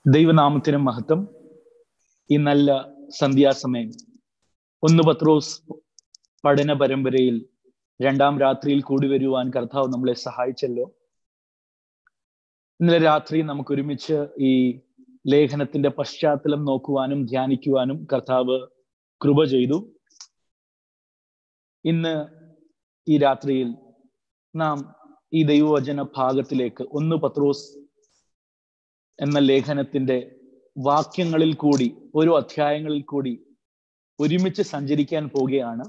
ദൈവനാമത്തിന് മഹത്വം ഈ നല്ല സന്ധ്യാസമയം ഒന്ന് പത്രോസ് പഠന പരമ്പരയിൽ രണ്ടാം രാത്രിയിൽ കൂടി വരുവാൻ കർത്താവ് നമ്മളെ സഹായിച്ചല്ലോ ഇന്നലെ രാത്രി നമുക്ക് ഒരുമിച്ച് ഈ ലേഖനത്തിന്റെ പശ്ചാത്തലം നോക്കുവാനും ധ്യാനിക്കുവാനും കർത്താവ് കൃപ ചെയ്തു ഇന്ന് ഈ രാത്രിയിൽ നാം ഈ ദൈവവചന ഭാഗത്തിലേക്ക് ഒന്ന് പത്രോസ് എന്ന ലേഖനത്തിന്റെ വാക്യങ്ങളിൽ കൂടി ഓരോ അധ്യായങ്ങളിൽ കൂടി ഒരുമിച്ച് സഞ്ചരിക്കാൻ പോവുകയാണ്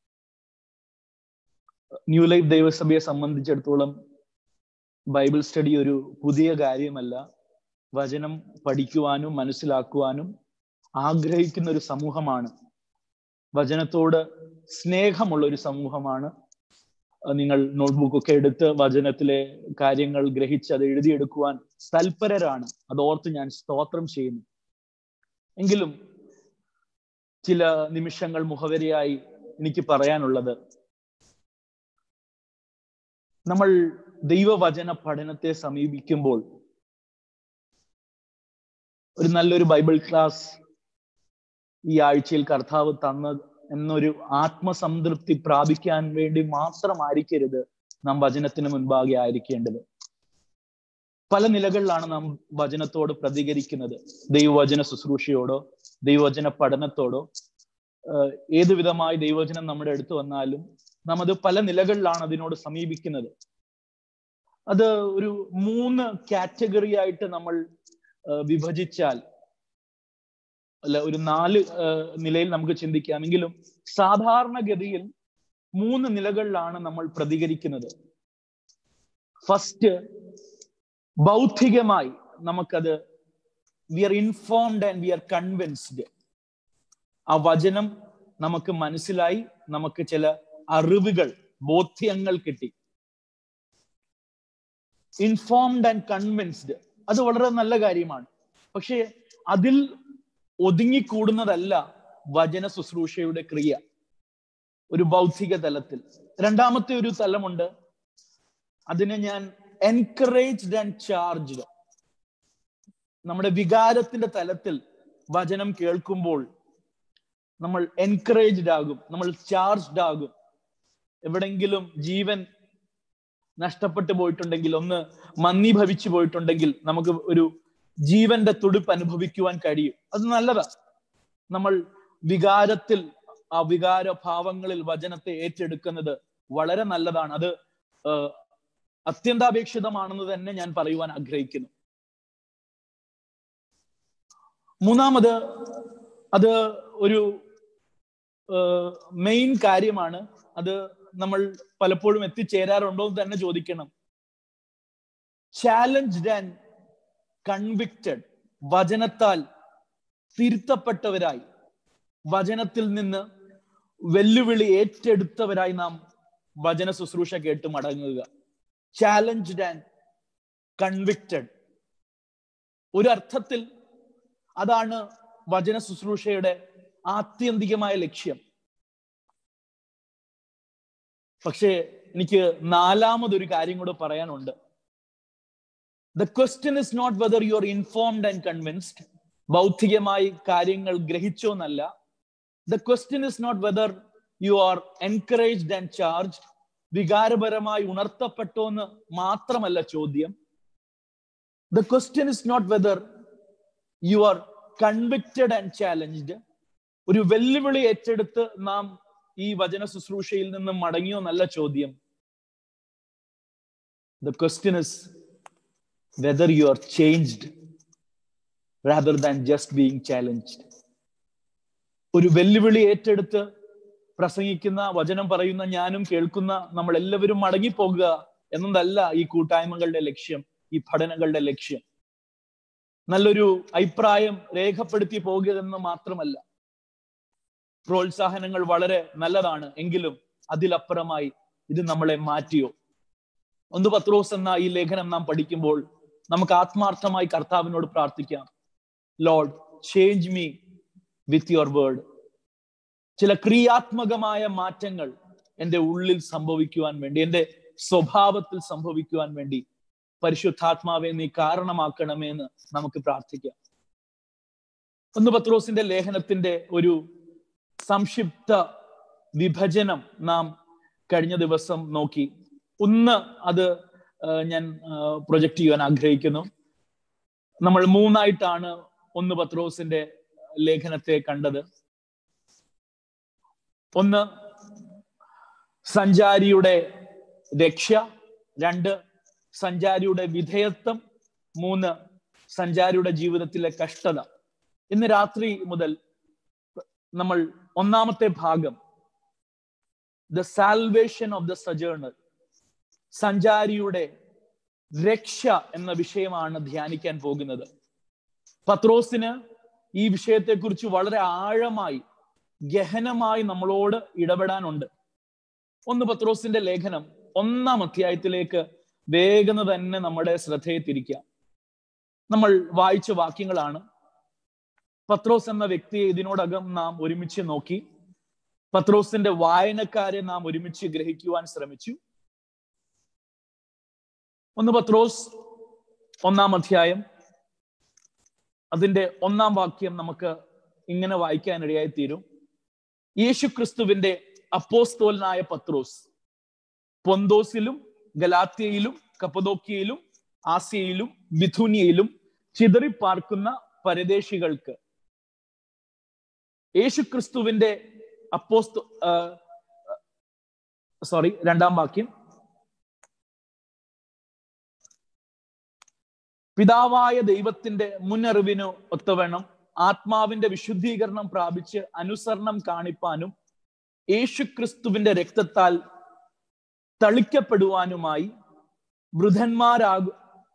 ന്യൂ ലൈഫ് ദൈവസഭയെ സംബന്ധിച്ചിടത്തോളം ബൈബിൾ സ്റ്റഡി ഒരു പുതിയ കാര്യമല്ല വചനം പഠിക്കുവാനും മനസ്സിലാക്കുവാനും ആഗ്രഹിക്കുന്ന ഒരു സമൂഹമാണ് വചനത്തോട് സ്നേഹമുള്ള ഒരു സമൂഹമാണ് നിങ്ങൾ നോട്ട്ബുക്കൊക്കെ എടുത്ത് വചനത്തിലെ കാര്യങ്ങൾ ഗ്രഹിച്ച് അത് എഴുതിയെടുക്കുവാൻ തൽപരരാണ് അത് ഓർത്ത് ഞാൻ സ്തോത്രം ചെയ്യുന്നു എങ്കിലും ചില നിമിഷങ്ങൾ മുഖവരിയായി എനിക്ക് പറയാനുള്ളത് നമ്മൾ ദൈവവചന പഠനത്തെ സമീപിക്കുമ്പോൾ ഒരു നല്ലൊരു ബൈബിൾ ക്ലാസ് ഈ ആഴ്ചയിൽ കർത്താവ് തന്ന എന്നൊരു ആത്മസംതൃപ്തി പ്രാപിക്കാൻ വേണ്ടി മാത്രമായിരിക്കരുത് നാം വചനത്തിന് മുൻപാകെ ആയിരിക്കേണ്ടത് പല നിലകളിലാണ് നാം വചനത്തോട് പ്രതികരിക്കുന്നത് ദൈവവചന ശുശ്രൂഷയോടോ ദൈവവചന പഠനത്തോടോ ഏതു വിധമായി ദൈവവചനം നമ്മുടെ അടുത്ത് വന്നാലും നാം അത് പല നിലകളിലാണ് അതിനോട് സമീപിക്കുന്നത് അത് ഒരു മൂന്ന് കാറ്റഗറി ആയിട്ട് നമ്മൾ വിഭജിച്ചാൽ അല്ല ഒരു നാല് നിലയിൽ നമുക്ക് ചിന്തിക്കാമെങ്കിലും സാധാരണഗതിയിൽ മൂന്ന് നിലകളിലാണ് നമ്മൾ പ്രതികരിക്കുന്നത് ഫസ്റ്റ് ബൗദ്ധികമായി നമുക്കത് we are informed and we are convinced ആ വചനം നമുക്ക് മനസ്സിലായി നമുക്ക് ചില അറിവുകൾ ബോധ്യങ്ങൾ കിട്ടി ഇൻഫോംഡ് ആൻഡ് കൺവിൻസ്ഡ് അത് വളരെ നല്ല കാര്യമാണ് പക്ഷേ അതിൽ ഒതുങ്ങിക്കൂടുന്നതല്ല വചന ശുശ്രൂഷയുടെ ക്രിയ ഒരു ബൗദ്ധിക തലത്തിൽ രണ്ടാമത്തെ ഒരു തലമുണ്ട് അതിനെ ഞാൻ എൻകറേജ്ഡ് ആൻഡ് ചാർജ്ഡ് നമ്മുടെ വികാരത്തിന്റെ തലത്തിൽ വചനം കേൾക്കുമ്പോൾ നമ്മൾ എൻകറേജ്ഡ് ആകും നമ്മൾ ചാർജ്ഡ് ആകും എവിടെങ്കിലും ജീവൻ നഷ്ടപ്പെട്ടു പോയിട്ടുണ്ടെങ്കിൽ ഒന്ന് മന്ദീഭവിച്ചു പോയിട്ടുണ്ടെങ്കിൽ നമുക്ക് ഒരു ജീവന്റെ തുടിപ്പ് അനുഭവിക്കുവാൻ കഴിയും അത് നല്ലതാ നമ്മൾ വികാരത്തിൽ ആ വികാര ഭാവങ്ങളിൽ വചനത്തെ ഏറ്റെടുക്കുന്നത് വളരെ നല്ലതാണ് അത് അത്യന്താപേക്ഷിതമാണെന്ന് തന്നെ ഞാൻ പറയുവാൻ ആഗ്രഹിക്കുന്നു മൂന്നാമത് അത് ഒരു മെയിൻ കാര്യമാണ് അത് നമ്മൾ പലപ്പോഴും എത്തിച്ചേരാറുണ്ടോ എന്ന് തന്നെ ചോദിക്കണം ചാലഞ്ച്ഡ് ആൻഡ് കൺവിക്റ്റഡ് വചനത്താൽ തിരുത്തപ്പെട്ടവരായി വചനത്തിൽ നിന്ന് വെല്ലുവിളി ഏറ്റെടുത്തവരായി നാം വചന ശുശ്രൂഷ കേട്ട് മടങ്ങുക ചാലഞ്ച്ഡ് ആൻഡ് കൺവിക്റ്റഡ് ഒരു അർത്ഥത്തിൽ അതാണ് വചന ശുശ്രൂഷയുടെ ആത്യന്തികമായ ലക്ഷ്യം പക്ഷേ എനിക്ക് നാലാമതൊരു കാര്യം കൂടെ പറയാനുണ്ട് the question is not whether you are informed and convinced ബൗദ്ധികമായി കാര്യങ്ങൾ ഗ്രഹിച്ചോ എന്നല്ല the question is not whether you are encouraged and charged വികാരപരമായി ഉണർത്തപ്പെട്ടോ എന്ന് മാത്രമല്ല ചോദ്യം the question is not whether you are convicted and challenged ഒരു വെല്ലുവിളി ഏറ്റെടുത്ത് നാം ഈ വചന ശുശ്രൂഷയിൽ നിന്ന് മടങ്ങിയോ നല്ല ചോദ്യം the question is whether you are changed rather than just being challenged ഒരു വെല്ലുവിളി ഏറ്റെടുത്ത് പ്രസംഗിക്കുന്ന വചനം പറയുന്ന ഞാനും കേൾക്കുന്ന നമ്മൾ എല്ലാവരും മടങ്ങിപ്പോകുക എന്നതല്ല ഈ കൂട്ടായ്മകളുടെ ലക്ഷ്യം ഈ പഠനങ്ങളുടെ ലക്ഷ്യം നല്ലൊരു അഭിപ്രായം രേഖപ്പെടുത്തി പോകുക എന്ന് മാത്രമല്ല പ്രോത്സാഹനങ്ങൾ വളരെ നല്ലതാണ് എങ്കിലും അതിലപ്പുറമായി ഇത് നമ്മളെ മാറ്റിയോ ഒന്ന് പത്രോസ് എന്ന ഈ ലേഖനം നാം പഠിക്കുമ്പോൾ നമുക്ക് ആത്മാർത്ഥമായി കർത്താവിനോട് പ്രാർത്ഥിക്കാം Lord change me with your word ചില ക്രിയാത്മകമായ മാറ്റങ്ങൾ എൻ്റെ ഉള്ളിൽ സംഭവിക്കുവാൻ വേണ്ടി എൻ്റെ സ്വഭാവത്തിൽ സംഭവിക്കുവാൻ വേണ്ടി പരിശുദ്ധാത്മാവെ നീ കാരണമാക്കണമേ എന്ന് നമുക്ക് പ്രാർത്ഥിക്കാം ഒന്ന് പത്രോസിന്റെ ലേഖനത്തിന്റെ ഒരു സംക്ഷിപ്ത വിഭജനം നാം കഴിഞ്ഞ ദിവസം നോക്കി ഒന്ന് അത് ഞാൻ പ്രൊജക്ട് ചെയ്യാൻ ആഗ്രഹിക്കുന്നു നമ്മൾ മൂന്നായിട്ടാണ് ഒന്ന് പത്രോസിന്റെ ലേഖനത്തെ കണ്ടത് ഒന്ന് സഞ്ചാരിയുടെ രക്ഷ രണ്ട് സഞ്ചാരിയുടെ വിധേയത്വം മൂന്ന് സഞ്ചാരിയുടെ ജീവിതത്തിലെ കഷ്ടത ഇന്ന് രാത്രി മുതൽ നമ്മൾ ഒന്നാമത്തെ ഭാഗം the salvation of the sojourner സഞ്ചാരിയുടെ രക്ഷ എന്ന വിഷയമാണ് ധ്യാനിക്കാൻ പോകുന്നത് പത്രോസിന് ഈ വിഷയത്തെക്കുറിച്ച് വളരെ ആഴമായി ഗഹനമായി നമ്മളോട് ഇടപെടാനുണ്ട് ഒന്ന് പത്രോസിന്റെ ലേഖനം ഒന്നാം അധ്യായത്തിലേക്ക് വേഗം തന്നെ നമ്മുടെ ശ്രദ്ധയെ തിരിക്കാം നമ്മൾ വായിച്ച വാക്യങ്ങളാണ് പത്രോസ് എന്ന വ്യക്തിയെ ഇതിനോടകം നാം ഒരുമിച്ച് നോക്കി പത്രോസിന്റെ വായനക്കാരെ നാം ഒരുമിച്ച് ഗ്രഹിക്കുവാൻ ശ്രമിച്ചു ഒന്ന് പത്രോസ് ഒന്നാം അധ്യായം അതിന്റെ ഒന്നാം വാക്യം നമുക്ക് ഇങ്ങനെ വായിക്കാനിടയായി തീരും യേശു ക്രിസ്തുവിന്റെ അപ്പോസ്തോലനായ പത്രോസ് പൊന്തോസിലും ഗലാത്യയിലും കപ്പദോക്കിയയിലും ആസിയയിലും ബിഥുനിയയിലും ചിതറിപ്പാർക്കുന്ന പരദേശികൾക്ക് യേശു ക്രിസ്തുവിന്റെ അപ്പോസ്തു സോറി രണ്ടാം വാക്യം പിതാവായ ദൈവത്തിന്റെ മുന്നറിവിനു ഒത്തവണ്ണം ആത്മാവിന്റെ വിശുദ്ധീകരണം പ്രാപിച്ച് അനുസരണം കാണിപ്പാനും യേശുക്രിസ്തുവിന്റെ രക്തത്താൽ തളിക്കപ്പെടുവാനുമായി വൃദ്ധന്മാരാകു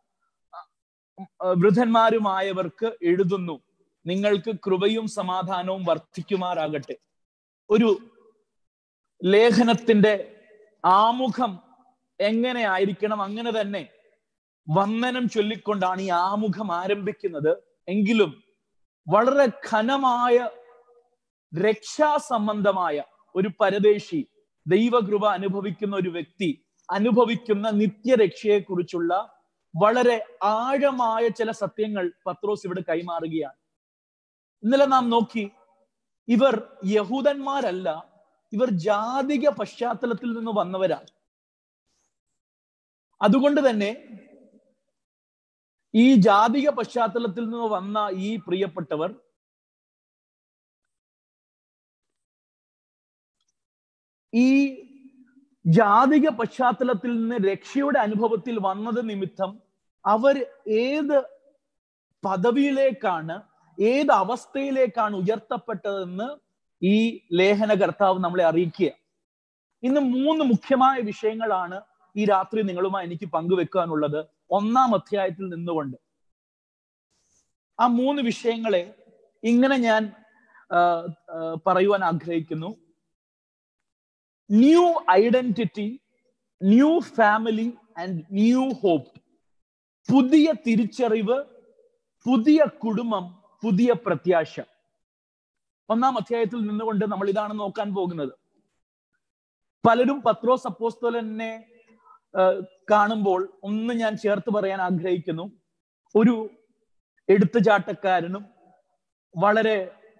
വൃദ്ധന്മാരുമായവർക്ക് എഴുതുന്നു നിങ്ങൾക്ക് കൃപയും സമാധാനവും വർദ്ധിക്കുമാറാകട്ടെ ഒരു ലേഖനത്തിന്റെ ആമുഖം എങ്ങനെ ആയിരിക്കണം അങ്ങനെ തന്നെ വന്ദനം ചൊല്ലിക്കൊണ്ടാണ് ഈ ആമുഖം ആരംഭിക്കുന്നത് എങ്കിലും വളരെ ഘനമായ രക്ഷാസംബന്ധമായ ഒരു പരദേശി ദൈവകൃപ അനുഭവിക്കുന്ന ഒരു വ്യക്തി അനുഭവിക്കുന്ന നിത്യരക്ഷയെ കുറിച്ചുള്ള വളരെ ആഴമായ ചില സത്യങ്ങൾ പത്രോസ് ഇവിടെ കൈമാറുകയാണ് ഇന്നലെ നാം നോക്കി ഇവർ യഹൂദന്മാരല്ല ഇവർ ജാതിക പശ്ചാത്തലത്തിൽ നിന്ന് വന്നവരാണ് അതുകൊണ്ട് തന്നെ ഈ ജാതിക പശ്ചാത്തലത്തിൽ നിന്ന് വന്ന ഈ പ്രിയപ്പെട്ടവർ ഈ ജാതിക പശ്ചാത്തലത്തിൽ നിന്ന് രക്ഷയുടെ അനുഭവത്തിൽ വന്നത് നിമിത്തം അവർ ഏത് പദവിയിലേക്കാണ് ഏത് അവസ്ഥയിലേക്കാണ് ഉയർത്തപ്പെട്ടതെന്ന് ഈ ലേഖന കർത്താവ് നമ്മളെ അറിയിക്കുക ഇന്ന് മൂന്ന് മുഖ്യമായ വിഷയങ്ങളാണ് ഈ രാത്രി നിങ്ങളുമായി എനിക്ക് പങ്കുവെക്കാനുള്ളത് ഒന്നാം അധ്യായത്തിൽ നിന്നുകൊണ്ട് ആ മൂന്ന് വിഷയങ്ങളെ ഇങ്ങനെ ഞാൻ പറയുവാൻ ആഗ്രഹിക്കുന്നു new identity new family and new hope പുതിയ തിരിച്ചറിവ് പുതിയ കുടുംബം പുതിയ പ്രത്യാശ ഒന്നാം അധ്യായത്തിൽ നിന്നുകൊണ്ട് നമ്മൾ ഇതാണ് നോക്കാൻ പോകുന്നത് പലരും പത്രോസ് അപ്പോസ്തോലനെ കാണുമ്പോൾ ഒന്ന് ഞാൻ ചേർത്ത് പറയാൻ ആഗ്രഹിക്കുന്നു ഒരു എടുത്തുചാട്ടക്കാരനും വളരെ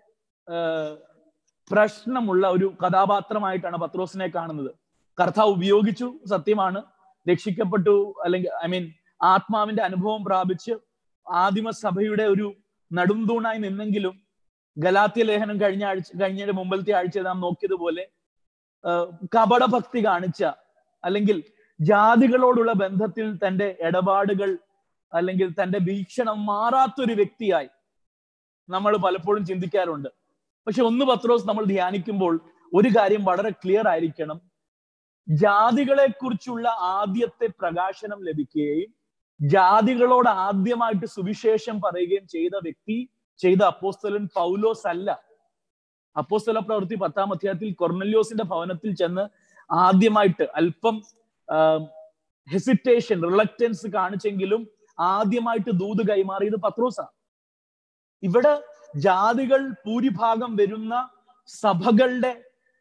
പ്രശ്നമുള്ള ഒരു കഥാപാത്രമായിട്ടാണ് പത്രോസിനെ കാണുന്നത് കർത്താവ് ഉപയോഗിച്ചു സത്യമാണ് രക്ഷിക്കപ്പെട്ടു അല്ലെങ്കിൽ ഐ മീൻ ആത്മാവിന്റെ അനുഭവം പ്രാപിച്ച് ആദിമസഭയുടെ ഒരു നടുംതൂണായി നിന്നെങ്കിലും ഗലാത്യ ലേഖനം കഴിഞ്ഞ ആഴ്ച കഴിഞ്ഞ മുമ്പത്തെ ആഴ്ച നാം നോക്കിയതുപോലെ കപടഭക്തി കാണിച്ച അല്ലെങ്കിൽ ജാതികളോടുള്ള ബന്ധത്തിൽ തന്റെ ഇടപാടുകൾ അല്ലെങ്കിൽ തന്റെ വീക്ഷണം മാറാത്തൊരു വ്യക്തിയായി നമ്മൾ പലപ്പോഴും ചിന്തിക്കാറുണ്ട് പക്ഷെ ഒന്ന് പത്രോസ് നമ്മൾ ധ്യാനിക്കുമ്പോൾ ഒരു കാര്യം വളരെ ക്ലിയർ ആയിരിക്കണം ജാതികളെ കുറിച്ചുള്ള ആദ്യത്തെ പ്രകാശനം ലഭിക്കുകയും ജാതികളോട് ആദ്യമായിട്ട് സുവിശേഷം പറയുകയും ചെയ്ത വ്യക്തി ചെയ്ത അപ്പോസ്തലൻ പൗലോസ് അല്ല അപ്പോസ്തല പ്രവൃത്തി പത്താം അധ്യായത്തിൽ കൊർണല്യോസിന്റെ ഭവനത്തിൽ ചെന്ന് ആദ്യമായിട്ട് അല്പം ഹെസിറ്റേഷൻ റിലക്റ്റൻസ് കാണിച്ചെങ്കിലും ആദ്യമായിട്ട് ദൂത് കൈമാറിയത് പത്രോസാണ് ഇവിടെ ജാതികൾ ഭൂരിഭാഗം വരുന്ന സഭകളുടെ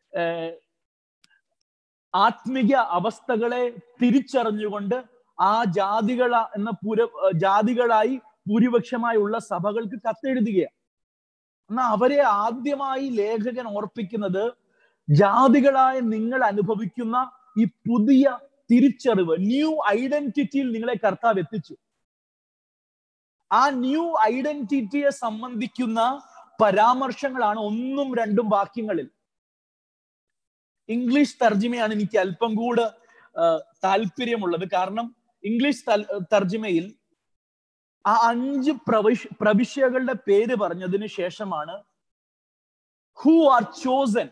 ആത്മിക അവസ്ഥകളെ തിരിച്ചറിഞ്ഞുകൊണ്ട് ആ ജാതികള എന്ന പൂര ജാതികളായി ഭൂരിപക്ഷമായുള്ള സഭകൾക്ക് കത്തെഴുതുകയാണ് എന്നാൽ അവരെ ആദ്യമായി ലേഖകൻ ഓർപ്പിക്കുന്നത് ജാതികളായ നിങ്ങൾ അനുഭവിക്കുന്ന ഈ പുതിയ തിരിച്ചറിവ് ന്യൂ ഐഡന്റിറ്റിയിൽ നിങ്ങളെ കർത്താവ് എത്തിച്ചു ആ ന്യൂ ഐഡന്റിറ്റിയെ സംബന്ധിക്കുന്ന പരാമർശങ്ങളാണ് ഒന്നും രണ്ടും വാക്യങ്ങളിൽ ഇംഗ്ലീഷ് തർജിമയാണ് എനിക്ക് അല്പം കൂടെ താല്പര്യമുള്ളത് കാരണം ഇംഗ്ലീഷ് തർജിമയിൽ ആ അഞ്ച് പ്രവിശ് പ്രവിശ്യകളുടെ പേര് പറഞ്ഞതിന് ശേഷമാണ് ഹു ആർ ചോസൻ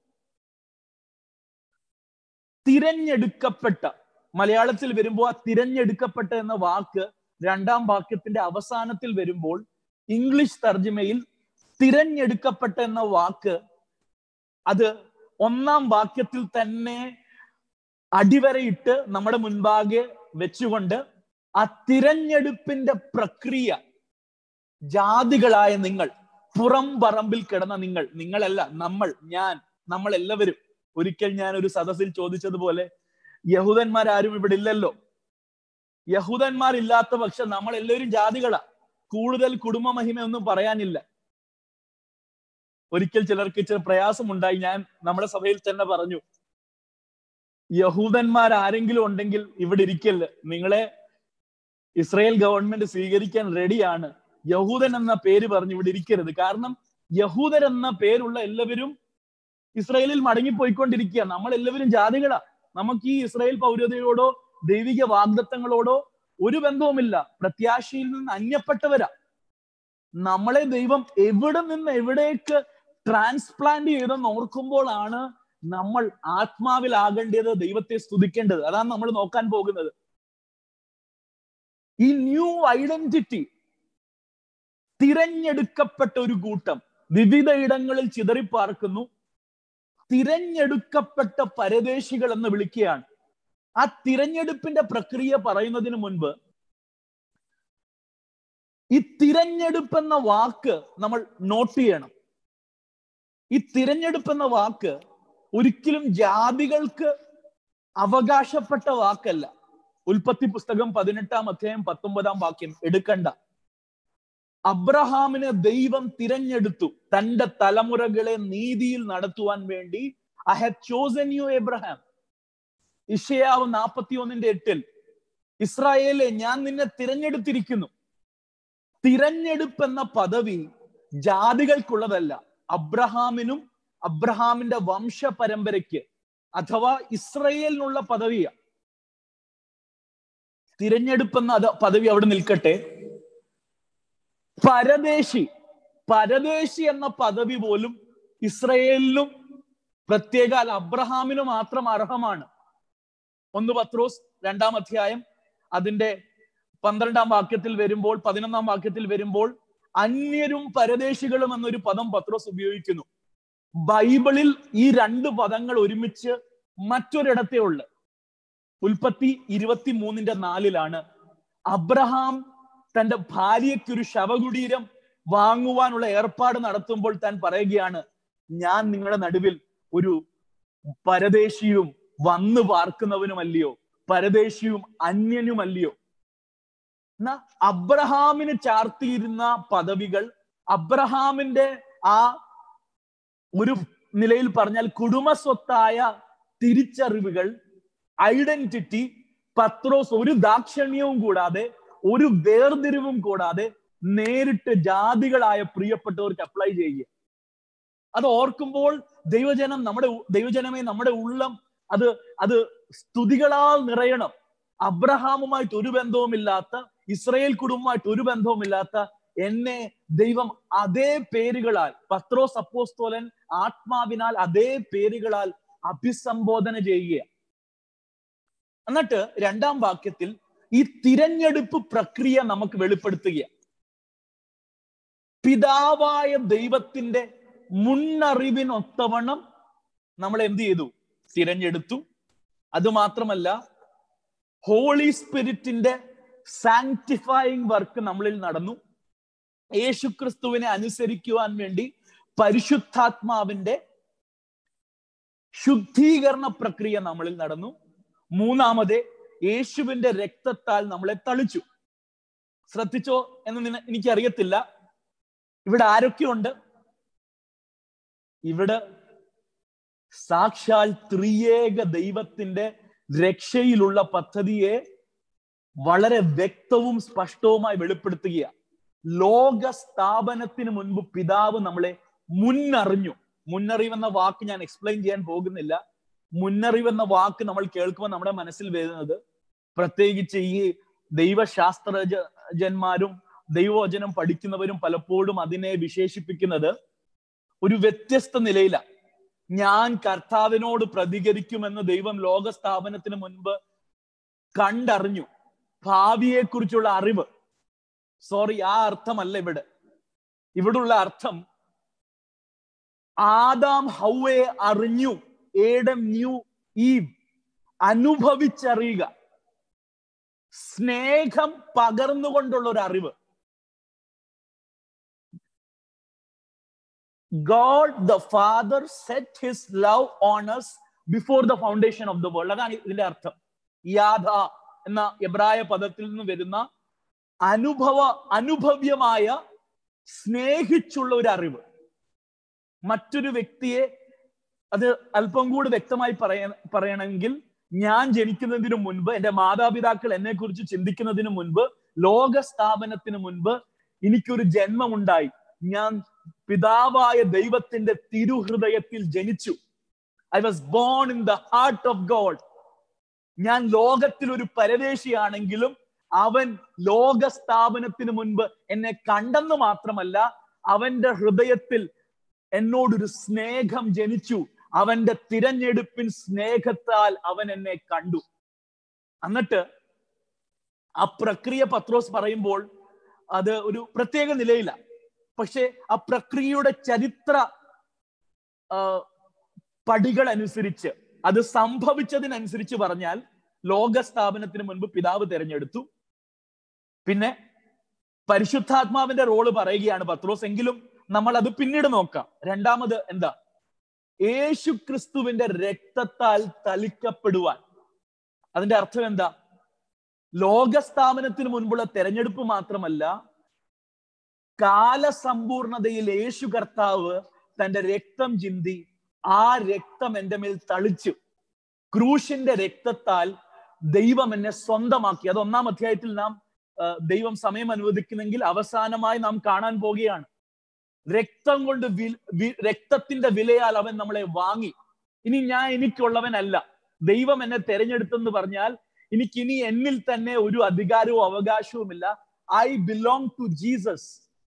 തിരഞ്ഞെടുക്കപ്പെട്ട മലയാളത്തിൽ വരുമ്പോൾ ആ തിരഞ്ഞെടുക്കപ്പെട്ട എന്ന വാക്ക് രണ്ടാം വാക്യത്തിന്റെ അവസാനത്തിൽ വരുമ്പോൾ ഇംഗ്ലീഷ് തർജ്ജമയിൽ തിരഞ്ഞെടുക്കപ്പെട്ട എന്ന വാക്ക് അത് ഒന്നാം വാക്യത്തിൽ തന്നെ അടിവരയിട്ട് നമ്മുടെ മുൻപാകെ വെച്ചുകൊണ്ട് ആ തിരഞ്ഞെടുപ്പിന്റെ പ്രക്രിയ ജാതികളായ നിങ്ങൾ പുറം പറമ്പിൽ കിടന്ന നിങ്ങൾ നിങ്ങളല്ല നമ്മൾ ഞാൻ നമ്മൾ എല്ലാവരും ഒരിക്കൽ ഞാൻ ഒരു സദസ്സിൽ ചോദിച്ചതുപോലെ യഹൂദന്മാരാരും ഇവിടെ ഇല്ലല്ലോ യഹൂദന്മാരില്ലാത്ത പക്ഷെ നമ്മൾ എല്ലാവരും ജാതികളാ കൂടുതൽ കുടുംബ മഹിമയൊന്നും പറയാനില്ല ഒരിക്കൽ ചിലർക്ക് ഇച്ചിരി പ്രയാസമുണ്ടായി ഞാൻ നമ്മുടെ സഭയിൽ തന്നെ പറഞ്ഞു യഹൂദന്മാർ ആരെങ്കിലും ഉണ്ടെങ്കിൽ ഇവിടെ ഇരിക്കല്ല നിങ്ങളെ ഇസ്രായേൽ ഗവൺമെന്റ് സ്വീകരിക്കാൻ റെഡിയാണ് യഹൂദൻ എന്ന പേര് പറഞ്ഞ് ഇവിടെ ഇരിക്കരുത് കാരണം യഹൂദൻ എന്ന പേരുള്ള എല്ലാവരും ഇസ്രായേലിൽ മടങ്ങിപ്പോയിക്കൊണ്ടിരിക്കുക നമ്മൾ എല്ലാവരും ജാതികളാ നമുക്ക് ഈ ഇസ്രായേൽ പൗരതയോടോ ദൈവിക വാഗ്ദത്തങ്ങളോടോ ഒരു ബന്ധവുമില്ല പ്രത്യാശയിൽ നിന്ന് അന്യപ്പെട്ടവരാ നമ്മളെ ദൈവം എവിടെ നിന്ന് എവിടേക്ക് ട്രാൻസ്പ്ലാന്റ് ചെയ്തെന്ന് ഓർക്കുമ്പോഴാണ് നമ്മൾ ആത്മാവിലാകേണ്ടത് ദൈവത്തെ സ്തുതിക്കേണ്ടത് അതാണ് നമ്മൾ നോക്കാൻ പോകുന്നത് ഈ ന്യൂ ഐഡന്റിറ്റി തിരഞ്ഞെടുക്കപ്പെട്ട ഒരു കൂട്ടം വിവിധ ഇടങ്ങളിൽ ചിതറിപ്പാർക്കുന്നു തിരഞ്ഞെടുക്കപ്പെട്ട പരദേശികൾ എന്ന് വിളിക്കുകയാണ് ആ തിരഞ്ഞെടുപ്പിന്റെ പ്രക്രിയ പറയുന്നതിന് മുൻപ് ഈ തിരഞ്ഞെടുപ്പ് എന്ന വാക്ക് നമ്മൾ നോട്ട് ചെയ്യണം ഈ തിരഞ്ഞെടുപ്പ് എന്ന വാക്ക് ഒരിക്കലും ജാതികൾക്ക് അവകാശപ്പെട്ട വാക്കല്ല ഉൽപ്പത്തി പുസ്തകം പതിനെട്ടാം അധ്യായം പത്തൊമ്പതാം വാക്യം എടുക്കണ്ട അബ്രഹാമിനെ ദൈവം തിരഞ്ഞെടുത്തു തന്റെ തലമുറകളെ നീതിയിൽ നടത്തുവാൻ വേണ്ടി I have chosen you Abraham ഇഷയാവ് നാൽപ്പത്തി ഒന്നിന്റെ എട്ടിൽ ഇസ്രായേലെ ഞാൻ നിന്നെ തിരഞ്ഞെടുത്തിരിക്കുന്നു തിരഞ്ഞെടുപ്പ് എന്ന പദവി ജാതികൾക്കുള്ളതല്ല അബ്രഹാമിനും അബ്രഹാമിന്റെ വംശ പരമ്പരയ്ക്ക് അഥവാ ഇസ്രയേലിനുള്ള പദവിയാ തിരഞ്ഞെടുപ്പ് എന്ന അത് പദവി അവിടെ നിൽക്കട്ടെ പരദേശി പരദേശി എന്ന പദവി പോലും ഇസ്രയേലിലും പ്രത്യേക അബ്രഹാമിന് മാത്രം അർഹമാണ് ഒന്ന് പത്രോസ് രണ്ടാം അധ്യായം അതിന്റെ പന്ത്രണ്ടാം വാക്യത്തിൽ വരുമ്പോൾ പതിനൊന്നാം വാക്യത്തിൽ വരുമ്പോൾ അന്യരും പരദേശികളും എന്നൊരു പദം പത്രോസ് ഉപയോഗിക്കുന്നു ബൈബിളിൽ ഈ രണ്ട് പദങ്ങൾ ഒരുമിച്ച് മറ്റൊരിടത്തേ ഉള്ളു ഉൽപ്പത്തി ഇരുപത്തി മൂന്നിന്റെ നാലിലാണ് അബ്രഹാം തന്റെ ഭാര്യയ്ക്കൊരു ശവകുടീരം വാങ്ങുവാനുള്ള ഏർപ്പാട് നടത്തുമ്പോൾ താൻ പറയുകയാണ് ഞാൻ നിങ്ങളുടെ നടുവിൽ ഒരു പരദേശിയും വന്നു പാർക്കുന്നവനുമല്ലയോ പരദേശിയും അന്യനുമല്ലയോ എന്നാ അബ്രഹാമിന് ചാർത്തിയിരുന്ന പദവികൾ അബ്രഹാമിന്റെ ആ ഒരു നിലയിൽ പറഞ്ഞാൽ കുടുംബസ്വത്തായ തിരിച്ചറിവുകൾ ഐഡന്റിറ്റി പത്രോസ് ഒരു ദാക്ഷിണ്യവും കൂടാതെ ഒരു വേർതിരിവും കൂടാതെ നേരിട്ട് ജാതികളായ പ്രിയപ്പെട്ടവർക്ക് അപ്ലൈ ചെയ്യുക അത് ഓർക്കുമ്പോൾ ദൈവജനം നമ്മുടെ ദൈവജനമേ നമ്മുടെ ഉള്ളം അത് അത് സ്തുതികളാൽ നിറയണം അബ്രഹാമുമായിട്ട് ഒരു ബന്ധവുമില്ലാത്ത ഇസ്രയേൽ കുടുംബമായിട്ട് ഒരു ബന്ധവുമില്ലാത്ത എന്നെ ദൈവം അതേ പേരുകളാൽ പത്രോസ് അപ്പോസ്തോലൻ ആത്മാവിനാൽ അതേ പേരുകളാൽ അഭിസംബോധന ചെയ്യുക എന്നിട്ട് രണ്ടാം വാക്യത്തിൽ ഈ തിരഞ്ഞെടുപ്പ് പ്രക്രിയ നമുക്ക് വെളിപ്പെടുത്തുക പിതാവായ ദൈവത്തിന്റെ മുന്നറിവിനൊത്തവണ്ണം നമ്മൾ എന്ത് ചെയ്തു തിരഞ്ഞെടുത്തു അതുമാത്രമല്ല ഹോളി സ്പിരിറ്റിന്റെ സാങ്ടിഫൈങ് വർക്ക് നമ്മളിൽ നടന്നു യേശുക്രിസ്തുവിനെ അനുസരിക്കുവാൻ വേണ്ടി പരിശുദ്ധാത്മാവിന്റെ ശുദ്ധീകരണ പ്രക്രിയ നമ്മളിൽ നടന്നു മൂന്നാമത് യേശുവിന്റെ രക്തത്താൽ നമ്മളെ തളിച്ചു ശ്രദ്ധിച്ചോ എന്ന് എനിക്കറിയത്തില്ല ഇവിടെ ആരൊക്കെയുണ്ട് ഇവിടെ സാക്ഷാൽ ത്രിയേക ദൈവത്തിന്റെ രക്ഷയിലുള്ള പദ്ധതിയെ വളരെ വ്യക്തവും സ്പഷ്ടവുമായി വെളിപ്പെടുത്തുകയാണ് ലോക സ്ഥാപനത്തിന് മുൻപ് പിതാവ് നമ്മളെ മുന്നറിഞ്ഞു മുന്നറിവെന്ന വാക്ക് ഞാൻ എക്സ്പ്ലെയിൻ ചെയ്യാൻ പോകുന്നില്ല മുന്നറിവെന്ന വാക്ക് നമ്മൾ കേൾക്കുമ്പോൾ നമ്മുടെ മനസ്സിൽ വരുന്നത് പ്രത്യേകിച്ച് ഈ ദൈവശാസ്ത്രജന്മാരും ദൈവവചനം പഠിക്കുന്നവരും പലപ്പോഴും അതിനെ വിശേഷിപ്പിക്കുന്നത് ഒരു വ്യത്യസ്ത നിലയിലാണ് ഞാൻ കർത്താവിനോട് പ്രതികരിക്കുമെന്ന് ദൈവം ലോക സ്ഥാപനത്തിന് മുൻപ് കണ്ടറിഞ്ഞു ഭാവിയെ കുറിച്ചുള്ള അറിവ് സോറി ആ അർത്ഥമല്ല ഇവിടെ ഇവിടുള്ള അർത്ഥം ആദാം ഹൗവയെ അറിഞ്ഞു ഏഡം ന്യൂ ഈവ് അനുഭവിച്ചറിയുക സ്നേഹം പകർന്നുകൊണ്ടുള്ള ഒരു അറിവ് God the Father set his love on us before the foundation of the world. അതാണ് ഇതിന്റെ അർത്ഥം യാഥ എന്ന എബ്രായ പദത്തിൽ നിന്ന് വരുന്ന അനുഭവ അനുഭവ്യമായ സ്നേഹിച്ചുള്ള ഒരു അറിവ് മറ്റൊരു വ്യക്തിയെ അത് അല്പം കൂടി വ്യക്തമായി പറയ പറയണമെങ്കിൽ ഞാൻ ജനിക്കുന്നതിന് മുൻപ് എന്റെ മാതാപിതാക്കൾ എന്നെ കുറിച്ച് ചിന്തിക്കുന്നതിന് മുൻപ് ലോക സ്ഥാപനത്തിന് മുൻപ് എനിക്കൊരു ജന്മമുണ്ടായി ഞാൻ പിതാവായ ദൈവത്തിന്റെ തിരുഹൃദയത്തിൽ ജനിച്ചു I was born in the heart of God ഞാൻ ലോകത്തിൽ ഒരു പരദേശിയാണെങ്കിലും അവൻ ലോക സ്ഥാപനത്തിന് മുൻപ് എന്നെ കണ്ടെന്ന് മാത്രമല്ല അവന്റെ ഹൃദയത്തിൽ എന്നോടൊരു സ്നേഹം ജനിച്ചു അവന്റെ തിരഞ്ഞെടുപ്പിൻ സ്നേഹത്താൽ അവൻ എന്നെ കണ്ടു എന്നിട്ട് ആ പ്രക്രിയ പത്രോസ് പറയുമ്പോൾ അത് ഒരു പ്രത്യേക നിലയിലാണ് പക്ഷെ ആ പ്രക്രിയയുടെ ചരിത്ര പടികൾ അനുസരിച്ച് അത് സംഭവിച്ചതിനനുസരിച്ച് പറഞ്ഞാൽ ലോക സ്ഥാപനത്തിന് മുൻപ് പിതാവ് തിരഞ്ഞെടുത്തു പിന്നെ പരിശുദ്ധാത്മാവിന്റെ റോള് പറയുകയാണ് പത്രോസ് എങ്കിലും നമ്മൾ അത് പിന്നീട് നോക്കാം രണ്ടാമത് എന്താ യേശു ക്രിസ്തുവിന്റെ രക്തത്താൽ തളിക്കപ്പെടുവാൻ അതിന്റെ അർത്ഥം എന്താ ലോകസ്ഥാപനത്തിന് മുൻപുള്ള തെരഞ്ഞെടുപ്പ് മാത്രമല്ല കാലസമ്പൂർണതയിൽ യേശു കർത്താവ് തന്റെ രക്തം ചിന്തി ആ രക്തം എൻ്റെ മേൽ തളിച്ചു ക്രൂശിന്റെ രക്തത്താൽ ദൈവം എന്നെ സ്വന്തമാക്കി അത് ഒന്നാം അധ്യായത്തിൽ നാം ദൈവം സമയം അനുവദിക്കുന്നെങ്കിൽ അവസാനമായി നാം കാണാൻ പോകുകയാണ് രക്തം കൊണ്ട് രക്തത്തിന്റെ വിലയാൽ അവൻ നമ്മളെ വാങ്ങി ഇനി ഞാൻ എനിക്കുള്ളവനല്ല ദൈവം എന്നെ തെരഞ്ഞെടുത്തെന്ന് പറഞ്ഞാൽ എനിക്ക് ഇനി എന്നിൽ തന്നെ ഒരു അധികാരവും അവകാശവുമില്ല ഐ ബിലോങ് ടു ജീസസ്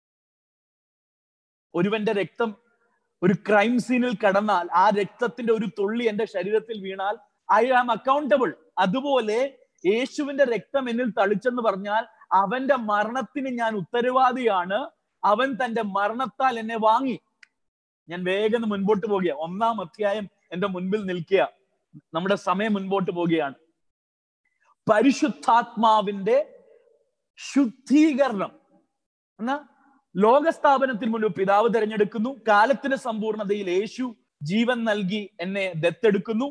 ഒരുവന്റെ രക്തം ഒരു ക്രൈം സീനിൽ കടന്നാൽ ആ രക്തത്തിന്റെ ഒരു തുള്ളി എന്റെ ശരീരത്തിൽ വീണാൽ ഐ ആം അക്കൗണ്ടബിൾ അതുപോലെ യേശുവിന്റെ രക്തം എന്നിൽ തളിച്ചെന്ന് പറഞ്ഞാൽ അവന്റെ മരണത്തിന് ഞാൻ ഉത്തരവാദിയാണ് അവൻ തന്റെ മരണത്താൽ എന്നെ വാങ്ങി ഞാൻ വേഗം മുൻപോട്ട് പോകുക ഒന്നാം അധ്യായം എന്റെ മുൻപിൽ നിൽക്കുക നമ്മുടെ സമയം മുൻപോട്ട് പോവുകയാണ് പരിശുദ്ധാത്മാവിന്റെ ശുദ്ധീകരണം എന്നാ ലോകസ്ഥാപനത്തിന് മുൻപ് പിതാവ് തിരഞ്ഞെടുക്കുന്നു കാലത്തിന്റെ സമ്പൂർണതയിൽ യേശു ജീവൻ നൽകി എന്നെ ദത്തെടുക്കുന്നു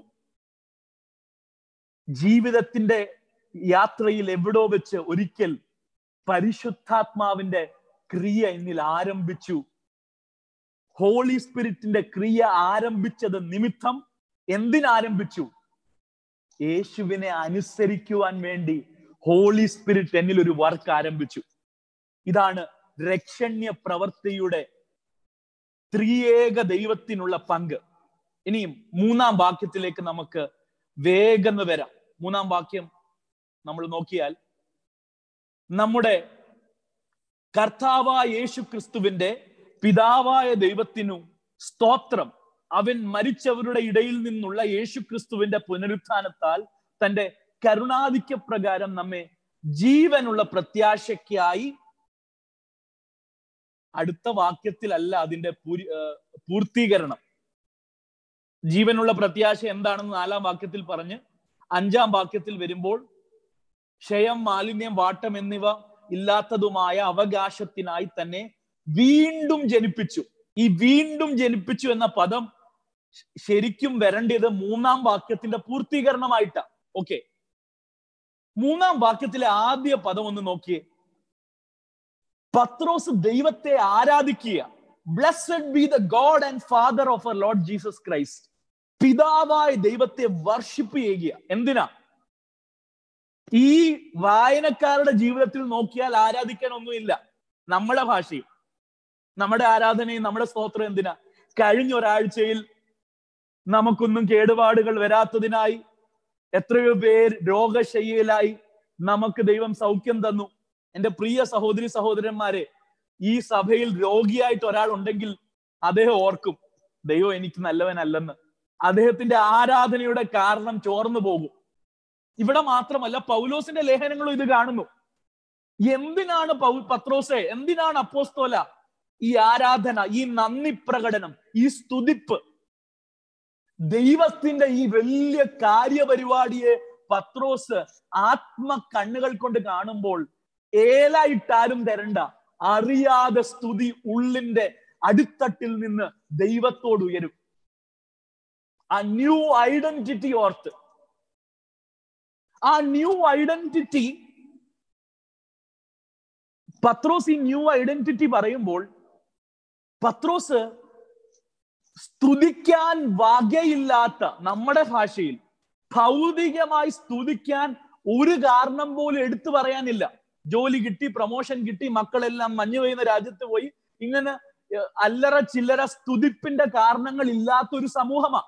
ജീവിതത്തിന്റെ യാത്രയിൽ എവിടോ വെച്ച് ഒരിക്കൽ പരിശുദ്ധാത്മാവിന്റെ ക്രിയ എന്നിൽ ആരംഭിച്ചു ഹോളി സ്പിരിറ്റിന്റെ ക്രിയ ആരംഭിച്ചത് നിമിത്തം എന്തിനാരംഭിച്ചു യേശുവിനെ അനുസരിക്കുവാൻ വേണ്ടി ഹോളി സ്പിരിറ്റ് എന്നിൽ ഒരു വർക്ക് ആരംഭിച്ചു ഇതാണ് രക്ഷണ്യ പ്രവൃത്തിയുടെ ത്രിയേക ദൈവത്തിനുള്ള പങ്ക് ഇനിയും മൂന്നാം വാക്യത്തിലേക്ക് നമുക്ക് വേഗം വരാം മൂന്നാം വാക്യം നമ്മൾ നോക്കിയാൽ നമ്മുടെ കർത്താവായ യേശു ക്രിസ്തുവിന്റെ പിതാവായ ദൈവത്തിനു സ്തോത്രം അവൻ മരിച്ചവരുടെ ഇടയിൽ നിന്നുള്ള യേശു ക്രിസ്തുവിന്റെ പുനരുത്ഥാനത്താൽ തന്റെ കരുണാധിക്യ പ്രകാരം നമ്മെ ജീവനുള്ള പ്രത്യാശയ്ക്കായി അടുത്ത വാക്യത്തിലല്ല അതിന്റെ പൂർത്തീകരണം ജീവനുള്ള പ്രത്യാശ എന്താണെന്ന് നാലാം വാക്യത്തിൽ പറഞ്ഞ് അഞ്ചാം വാക്യത്തിൽ വരുമ്പോൾ ക്ഷയം മാലിന്യം വാട്ടം എന്നിവ ഇല്ലാത്തതുമായ അവകാശത്തിനായി തന്നെ വീണ്ടും ജനിപ്പിച്ചു ഈ വീണ്ടും ജനിപ്പിച്ചു എന്ന പദം ശരിക്കും വരേണ്ടത് മൂന്നാം വാക്യത്തിന്റെ പൂർത്തീകരണമായിട്ടാ ഓക്കെ മൂന്നാം വാക്യത്തിലെ ആദ്യ പദം ഒന്ന് നോക്കിയേ പത്രോസ് ദൈവത്തെ ആരാധിക്കുക blessed be the God and Father of our Lord Jesus Christ പിതാവായ ദൈവത്തെ വർഷിപ്പ് ചെയ്യുക എന്തിനാ ഈ വായനക്കാരുടെ ജീവിതത്തിൽ നോക്കിയാൽ ആരാധിക്കാൻ ഒന്നുമില്ല നമ്മുടെ ഭാഷയും നമ്മുടെ ആരാധനയും നമ്മുടെ സ്തോത്രം എന്തിനാ കഴിഞ്ഞ ഒരാഴ്ചയിൽ നമുക്കൊന്നും കേടുപാടുകൾ വരാത്തതിനായി എത്രയോ പേർ രോഗശയ്യയിലായി നമുക്ക് ദൈവം സൗഖ്യം തന്നു എന്റെ പ്രിയ സഹോദരി സഹോദരന്മാരെ ഈ സഭയിൽ രോഗിയായിട്ട് ഒരാൾ ഉണ്ടെങ്കിൽ അദ്ദേഹം ഓർക്കും ദൈവം എനിക്ക് നല്ലവനല്ലെന്ന് അദ്ദേഹത്തിന്റെ ആരാധനയുടെ കാരണം ചോർന്നു പോകും ഇവിടെ മാത്രമല്ല പൗലോസിന്റെ ലേഖനങ്ങളും ഇത് കാണുന്നു എന്തിനാണ് പൗ പത്രോസെ എന്തിനാണ് അപ്പോസ്തോല ഈ ആരാധന ഈ നന്ദി പ്രകടനം ഈ സ്തുതിപ്പ് ദൈവത്തിന്റെ ഈ വലിയ കാര്യപരിപാടിയെ പത്രോസ് ആത്മ കണ്ണുകൾ കൊണ്ട് കാണുമ്പോൾ ഏലായിട്ടാരും തരണ്ട അറിയാതെ സ്തുതി ഉള്ളിന്റെ അടിത്തട്ടിൽ നിന്ന് ദൈവത്തോട് ഉയരും ആ ന്യൂ ഐഡന്റിറ്റി ഓർത്ത് ആ ന്യൂ ഐഡന്റിറ്റി പത്രോസ് ഈ ന്യൂ ഐഡന്റിറ്റി പറയുമ്പോൾ പത്രോസ് സ്തുതിക്കാൻ വകയില്ലാത്ത നമ്മുടെ ഭാഷയിൽ ഭൗതികമായി സ്തുതിക്കാൻ ഒരു കാരണം പോലും എടുത്തു പറയാനില്ല ജോലി കിട്ടി പ്രൊമോഷൻ കിട്ടി മക്കളെല്ലാം മഞ്ഞു പെയ്യുന്ന രാജ്യത്ത് പോയി ഇങ്ങനെ അല്ലറ ചില്ലറ സ്തുതിപ്പിന്റെ കാരണങ്ങൾ ഇല്ലാത്ത ഒരു സമൂഹമാണ്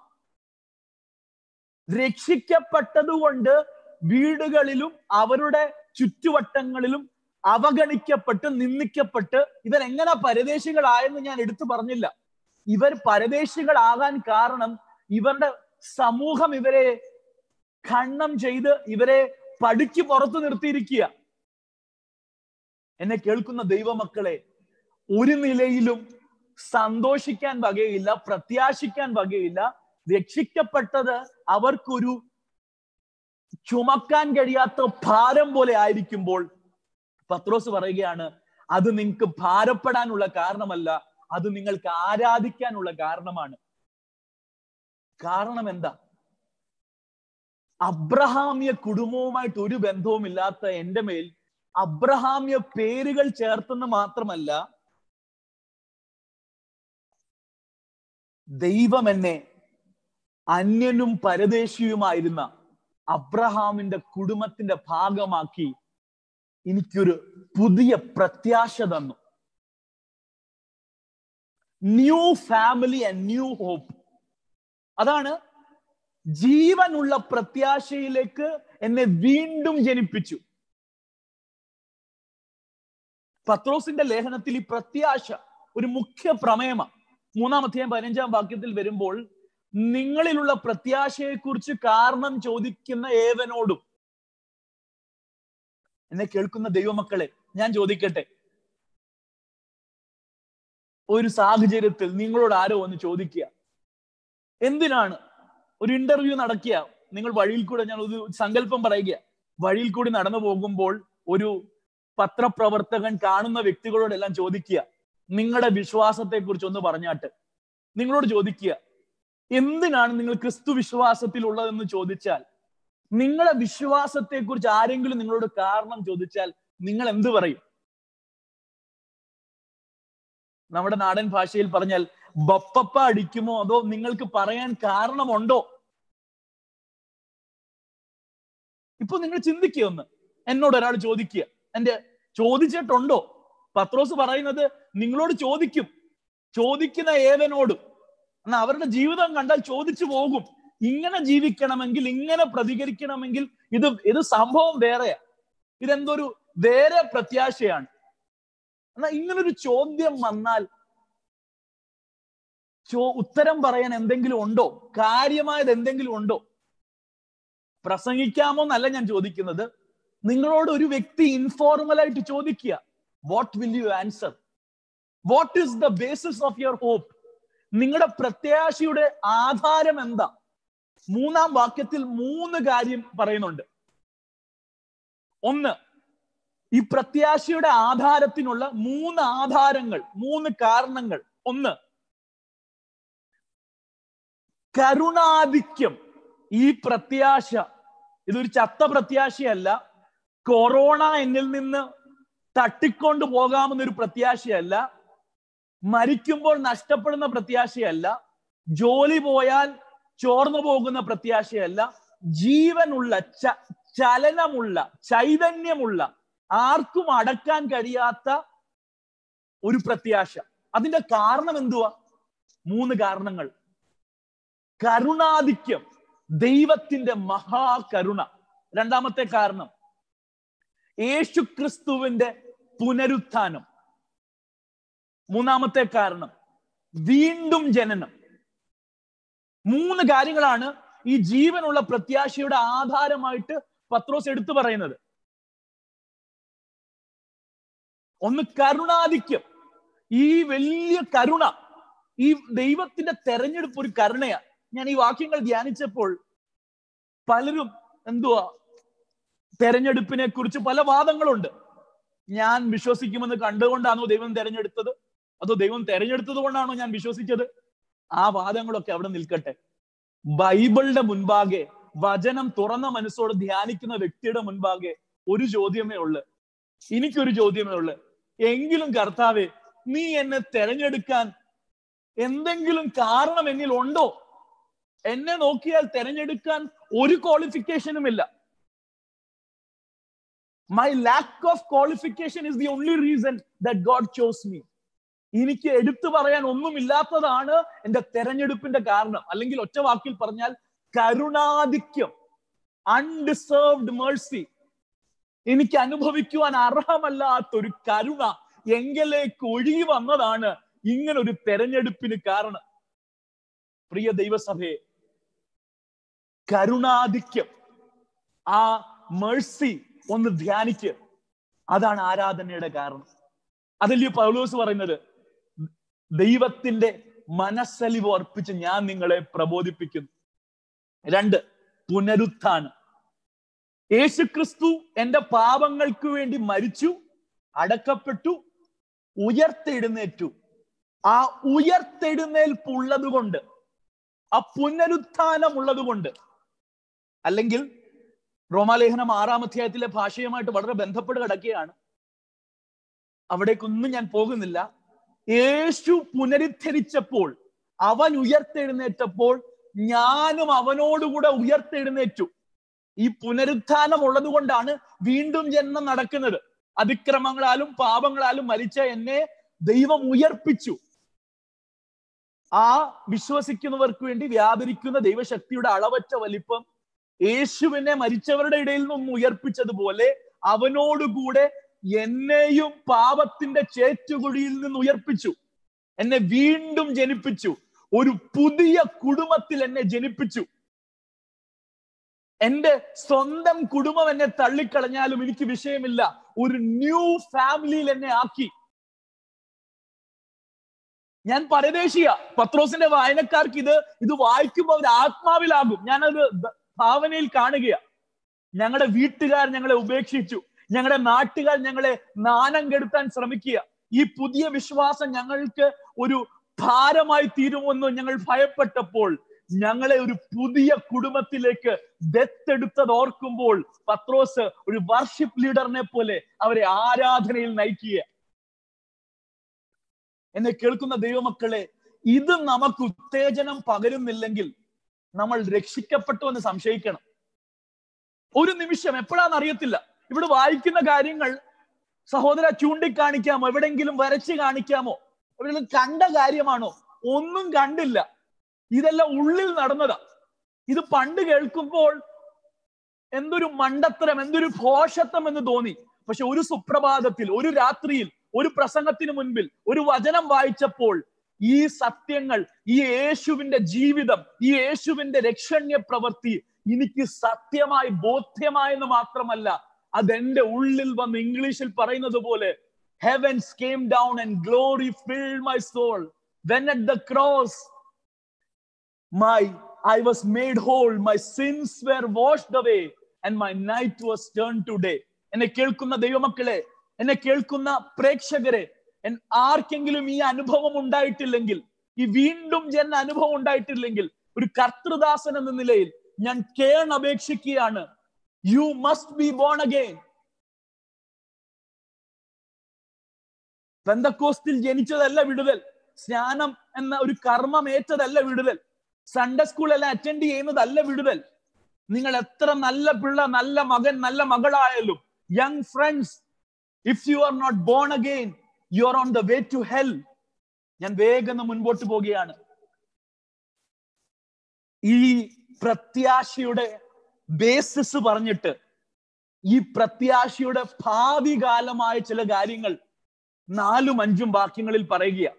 രക്ഷിക്കപ്പെട്ടതുകൊണ്ട് വീടുകളിലും അവരുടെ ചുറ്റുവട്ടങ്ങളിലും അവഗണിക്കപ്പെട്ട് നിന്ദിക്കപ്പെട്ട് ഇവരെങ്ങനെ പരദേശികളായെന്ന് ഞാൻ എടുത്തു പറഞ്ഞില്ല ഇവർ പരദേശികളാകാൻ കാരണം ഇവരുടെ സമൂഹം ഇവരെ ഖണ്ണം ചെയ്ത് ഇവരെ പടിക്ക് പുറത്തു നിർത്തിയിരിക്കുക എന്നെ കേൾക്കുന്ന ദൈവമക്കളെ ഒരു നിലയിലും സന്തോഷിക്കാൻ വകയില്ല പ്രത്യാശിക്കാൻ വകയില്ല രക്ഷിക്കപ്പെട്ടത് അവർക്കൊരു ചുമക്കാൻ കഴിയാത്ത ഭാരം പോലെ ആയിരിക്കുമ്പോൾ പത്രോസ് പറയുകയാണ് അത് നിങ്ങൾക്ക് ഭാരപ്പെടാനുള്ള കാരണമല്ല അത് നിങ്ങൾക്ക് ആരാധിക്കാനുള്ള കാരണമാണ് കാരണം എന്താ അബ്രഹാമ്യ കുടുംബവുമായിട്ട് ഒരു ബന്ധവുമില്ലാത്ത എന്റെ മേൽ അബ്രഹാമ്യ പേരുകൾ ചേർത്തെന്ന് മാത്രമല്ല ദൈവം എന്നെ അന്യനും പരദേശിയുമായിരുന്ന അബ്രഹാമിന്റെ കുടുംബത്തിന്റെ ഭാഗമാക്കി എനിക്കൊരു പുതിയ പ്രത്യാശ തന്നു new family and new hope അതാണ് ജീവനുള്ള പ്രത്യാശയിലേക്ക് എന്നെ വീണ്ടും ജനിപ്പിച്ചു പത്രോസിന്റെ ലേഖനത്തിൽ ഈ പ്രത്യാശ ഒരു മുഖ്യ പ്രമേയമാണ് മൂന്നാം അധ്യായം പതിനഞ്ചാം വാക്യത്തിൽ വരുമ്പോൾ നിങ്ങളിലുള്ള പ്രത്യാശയെക്കുറിച്ച് കാരണം ചോദിക്കുന്ന ഏവനോടും എന്നെ കേൾക്കുന്ന ദൈവമക്കളെ ഞാൻ ചോദിക്കട്ടെ ഒരു സാഹചര്യത്തിൽ നിങ്ങളോട് ആരോ ഒന്ന് ചോദിക്കുക എന്തിനാണ് ഒരു ഇന്റർവ്യൂ നടക്കുക നിങ്ങൾ വഴിയിൽ കൂടെ ഞാൻ ഒരു സങ്കല്പം പറയുക വഴിയിൽ കൂടി നടന്നു പോകുമ്പോൾ ഒരു പത്രപ്രവർത്തകൻ കാണുന്ന വ്യക്തികളോടെല്ലാം ചോദിക്കുക നിങ്ങളുടെ വിശ്വാസത്തെ കുറിച്ച് ഒന്ന് പറഞ്ഞാട്ട് നിങ്ങളോട് ചോദിക്കുക എന്തിനാണ് നിങ്ങൾ ക്രിസ്തു വിശ്വാസത്തിലുള്ളതെന്ന് ചോദിച്ചാൽ നിങ്ങളുടെ വിശ്വാസത്തെ കുറിച്ച് ആരെങ്കിലും നിങ്ങളോട് കാരണം ചോദിച്ചാൽ നിങ്ങൾ എന്ത് പറയും നമ്മുടെ നാടൻ ഭാഷയിൽ പറഞ്ഞാൽ ബപ്പപ്പ അടിക്കുമോ അതോ നിങ്ങൾക്ക് പറയാൻ കാരണമുണ്ടോ ഇപ്പൊ നിങ്ങൾ ചിന്തിക്കുക ഒന്ന് എന്നോട് ഒരാൾ ചോദിക്കുക എന്റെ ചോദിച്ചിട്ടുണ്ടോ പത്രോസ് പറയുന്നത് നിങ്ങളോട് ചോദിക്കും ചോദിക്കുന്ന ഏവനോടും എന്നാൽ അവരുടെ ജീവിതം കണ്ടാൽ ചോദിച്ചു പോകും ഇങ്ങനെ ജീവിക്കണമെങ്കിൽ ഇങ്ങനെ പ്രതികരിക്കണമെങ്കിൽ ഇത് ഇത് സംഭവം വേറെയാ ഇതെന്തൊരു വേറെ പ്രത്യാശയാണ് എന്നാൽ ഇങ്ങനൊരു ചോദ്യം വന്നാൽ ചോ ഉത്തരം പറയാൻ എന്തെങ്കിലും ഉണ്ടോ കാര്യമായത് എന്തെങ്കിലും ഉണ്ടോ പ്രസംഗിക്കാമോ എന്നല്ല ഞാൻ ചോദിക്കുന്നത് നിങ്ങളോട് ഒരു വ്യക്തി ഇൻഫോർമൽ ആയിട്ട് ചോദിക്കുക what will you answer what is the basis of your hope നിങ്ങളുടെ പ്രത്യാശയുടെ ആധാരം എന്താ മൂന്നാം വാക്യത്തിൽ മൂന്ന് കാര്യം പറയുന്നുണ്ട് ഒന്ന് ഈ പ്രത്യാശയുടെ ആധാരത്തിനുള്ള മൂന്ന് ആധാരങ്ങൾ മൂന്ന് കാരണങ്ങൾ ഒന്ന് കരുണാധിക്യം ഈ പ്രത്യാശ ഇതൊരു ചത്ത പ്രത്യാശയല്ല കൊറോണ എന്നിൽ നിന്ന് തട്ടിക്കൊണ്ട് പോകാമെന്നൊരു പ്രത്യാശയല്ല മരിക്കുമ്പോൾ നഷ്ടപ്പെടുന്ന പ്രത്യാശയല്ല ജോലി പോയാൽ ചോർന്നു പോകുന്ന പ്രത്യാശയല്ല ജീവനുള്ള ച ചലനമുള്ള ചൈതന്യമുള്ള ആർക്കും അടക്കാൻ കഴിയാത്ത ഒരു പ്രത്യാശ അതിന്റെ കാരണം എന്തുവാ മൂന്ന് കാരണങ്ങൾ കരുണാധിക്യം ദൈവത്തിന്റെ മഹാകരുണ രണ്ടാമത്തെ കാരണം യേശു ക്രിസ്തുവിന്റെ പുനരുത്ഥാനം മൂന്നാമത്തെ കാരണം വീണ്ടും ജനനം മൂന്ന് കാര്യങ്ങളാണ് ഈ ജീവനുള്ള പ്രത്യാശയുടെ ആധാരമായിട്ട് പത്രോസ് എടുത്തു പറയുന്നത് ഒന്ന് കരുണാധിക്യം ഈ വലിയ കരുണ ഈ ദൈവത്തിന്റെ തെരഞ്ഞെടുപ്പ് ഒരു കരുണയാ ഞാൻ ഈ വാക്യങ്ങൾ ധ്യാനിച്ചപ്പോൾ പലരും എന്തുവാ തെരഞ്ഞെടുപ്പിനെ കുറിച്ച് പല വാദങ്ങളുണ്ട് ഞാൻ വിശ്വസിക്കുമെന്ന് കണ്ടുകൊണ്ടാണോ ദൈവം തെരഞ്ഞെടുത്തത് അതോ ദൈവം തെരഞ്ഞെടുത്തത് കൊണ്ടാണോ ഞാൻ വിശ്വസിച്ചത് ആ വാദങ്ങളൊക്കെ അവിടെ നിൽക്കട്ടെ ബൈബിളിന്റെ മുൻപാകെ വചനം തുറന്ന മനസ്സോട് ധ്യാനിക്കുന്ന വ്യക്തിയുടെ മുൻപാകെ ഒരു ചോദ്യമേ ഉള്ളു എനിക്കൊരു ചോദ്യമേ ഉള്ളു എങ്കിലും കർത്താവെ നീ എന്നെ തെരഞ്ഞെടുക്കാൻ എന്തെങ്കിലും കാരണം എന്നിൽ ഉണ്ടോ എന്നെ നോക്കിയാൽ തെരഞ്ഞെടുക്കാൻ ഒരു ക്വാളിഫിക്കേഷനും ഇല്ല my lack of qualification is the only reason that God chose me എനിക്ക് എടുത്തു പറയാൻ ഒന്നുമില്ലാത്തതാണ് എന്റെ തെരഞ്ഞെടുപ്പിന്റെ കാരണം അല്ലെങ്കിൽ ഒറ്റ വാക്കിൽ പറഞ്ഞാൽ കരുണാധിക്യം അൺഡിസേർവ്ഡ് മേഴ്സി എനിക്ക് അനുഭവിക്കുവാൻ അർഹമല്ലാത്തൊരു കരുണ എങ്കിലേക്ക് ഒഴുകി വന്നതാണ് ഇങ്ങനെ ഒരു തെരഞ്ഞെടുപ്പിന് കാരണം പ്രിയ ദൈവസഭയെ കരുണാധിക്യം ആ മേഴ്സി ഒന്ന് ധ്യാനിക്ക് അതാണ് ആരാധനയുടെ കാരണം അതല്ലേ പൗലോസ് പറയുന്നത് ദൈവത്തിന്റെ മനസ്സലിവ് അർപ്പിച്ച് ഞാൻ നിങ്ങളെ പ്രബോധിപ്പിക്കുന്നു രണ്ട് പുനരുത്ഥാനം യേശുക്രിസ്തു എന്റെ പാപങ്ങൾക്ക് വേണ്ടി മരിച്ചു അടക്കപ്പെട്ടു ഉയർത്തെഴുന്നേറ്റു ആ ഉയർത്തെഴുന്നേൽപ്പുള്ളത് കൊണ്ട് ആ പുനരുത്ഥാനം ഉള്ളത് കൊണ്ട് അല്ലെങ്കിൽ റോമാലേഖനം ആറാം അധ്യായത്തിലെ ഭാഷയുമായിട്ട് വളരെ ബന്ധപ്പെട്ട് കിടക്കുകയാണ് അവിടേക്കൊന്നും ഞാൻ പോകുന്നില്ല യേശു പുനരുദ്ധരിച്ചപ്പോൾ അവൻ ഉയർത്തെഴുന്നേറ്റപ്പോൾ ഞാനും അവനോടുകൂടെ ഉയർത്തെഴുന്നേറ്റു ഈ പുനരുത്ഥാനം ഉള്ളത് കൊണ്ടാണ് വീണ്ടും ജന്മം നടക്കുന്നത് അതിക്രമങ്ങളാലും പാപങ്ങളാലും മരിച്ച എന്നെ ദൈവം ഉയർപ്പിച്ചു ആ വിശ്വസിക്കുന്നവർക്ക് വേണ്ടി വ്യാപരിക്കുന്ന ദൈവശക്തിയുടെ അളവറ്റ വലിപ്പം യേശുവിനെ മരിച്ചവരുടെ ഇടയിൽ നിന്നും ഉയർപ്പിച്ചതുപോലെ അവനോടുകൂടെ എന്നെയും പാപത്തിന്റെ ചേറ്റുകുഴിയിൽ നിന്ന് ഉയർപ്പിച്ചു എന്നെ വീണ്ടും ജനിപ്പിച്ചു ഒരു പുതിയ കുടുംബത്തിൽ എന്നെ ജനിപ്പിച്ചു എന്റെ സ്വന്തം കുടുംബം എന്നെ തള്ളിക്കളഞ്ഞാലും എനിക്ക് വിഷയമില്ല ഒരു ന്യൂ ഫാമിലിയിൽ എന്നെ ആക്കി ഞാൻ പരദേശിയ പത്രോസിന്റെ വായനക്കാർക്ക് ഇത് ഇത് വായിക്കുമ്പോൾ അവർ ആത്മാവിലാകും ഞാനത് ഭാവനയിൽ കാണുകയാ ഞങ്ങളുടെ വീട്ടുകാർ ഞങ്ങളെ ഉപേക്ഷിച്ചു ഞങ്ങളുടെ നാട്ടുകാർ ഞങ്ങളെ നാനം കെടുത്താൻ ശ്രമിക്കുക ഈ പുതിയ വിശ്വാസം ഞങ്ങൾക്ക് ഒരു ഭാരമായി തീരുമെന്ന് ഞങ്ങൾ ഭയപ്പെട്ടപ്പോൾ ഞങ്ങളെ ഒരു പുതിയ കുടുംബത്തിലേക്ക് ദത്തെടുത്തത് ഓർക്കുമ്പോൾ പത്രോസ് ഒരു വർഷിപ്പ് ലീഡറിനെ പോലെ അവരെ ആരാധനയിൽ നയിക്കുക എന്നെ കേൾക്കുന്ന ദൈവമക്കളെ ഇത് നമുക്ക് ഉത്തേജനം പകരുന്നില്ലെങ്കിൽ നമ്മൾ രക്ഷിക്കപ്പെട്ടു എന്ന് സംശയിക്കണം ഒരു നിമിഷം എപ്പോഴാന്ന് അറിയത്തില്ല ഇവിടെ വായിക്കുന്ന കാര്യങ്ങൾ സഹോദര ചൂണ്ടിക്കാണിക്കാമോ എവിടെങ്കിലും വരച്ച് കാണിക്കാമോ എവിടെയെങ്കിലും കണ്ട കാര്യമാണോ ഒന്നും കണ്ടില്ല ഇതെല്ലാം ഉള്ളിൽ നടന്നതാ ഇത് പണ്ട് കേൾക്കുമ്പോൾ എന്തൊരു മണ്ടത്തരം എന്തൊരു ഭോഷത്വം എന്ന് തോന്നി പക്ഷെ ഒരു സുപ്രഭാതത്തിൽ ഒരു രാത്രിയിൽ ഒരു പ്രസംഗത്തിന് മുൻപിൽ ഒരു വചനം വായിച്ചപ്പോൾ ഈ സത്യങ്ങൾ ഈ യേശുവിന്റെ ജീവിതം ഈ യേശുവിന്റെ രക്ഷണ്യ പ്രവൃത്തി എനിക്ക് സത്യമായി ബോധ്യമായെന്ന് മാത്രമല്ല അതെന്റെ ഉള്ളിൽ വന്ന് ഇംഗ്ലീഷിൽ പറയുന്നത് പോലെ heavens came down and glory fill my soul when at the cross my I was made whole my sins were washed away and my night was turn to day എന്നെ കേൾക്കുന്ന ദൈവമക്കളെ എന്നെ കേൾക്കുന്ന പ്രേക്ഷകരെ ആർക്കെങ്കിലും ഈ അനുഭവം ഉണ്ടായിട്ടില്ലെങ്കിൽ ഈ വീണ്ടും ജന അനുഭവം ഉണ്ടായിട്ടില്ലെങ്കിൽ ഒരു കർത്തൃദാസൻ എന്ന നിലയിൽ ഞാൻ കേൺ അപേക്ഷിക്കുകയാണ് you must be born again പെന്തക്കോസ്റ്റിൽ ജനിച്ചതല്ല വിടുതൽ സ്നാനം എന്ന ഒരു കർമ്മമേറ്റതല്ല വിടുതൽ സൺഡേ സ്കൂൾ എല്ലാം അറ്റൻഡ് ചെയ്യുന്നതല്ല വിടുതൽ നിങ്ങൾ എത്ര നല്ല പിള്ള നല്ല മകൻ നല്ല മകളായാലും young friends if you are not born again you are on the way to hell ഞാൻ വേഗം മുൻപോട്ട് പോവുകയാണ് ഈ പ്രത്യാശയുടെ ബേസിസ് പറഞ്ഞിട്ട് ഈ പ്രത്യാശയുടെ ഭാവി കാലമായ ചില കാര്യങ്ങൾ നാലും അഞ്ചും വാക്യങ്ങളിൽ പറയുക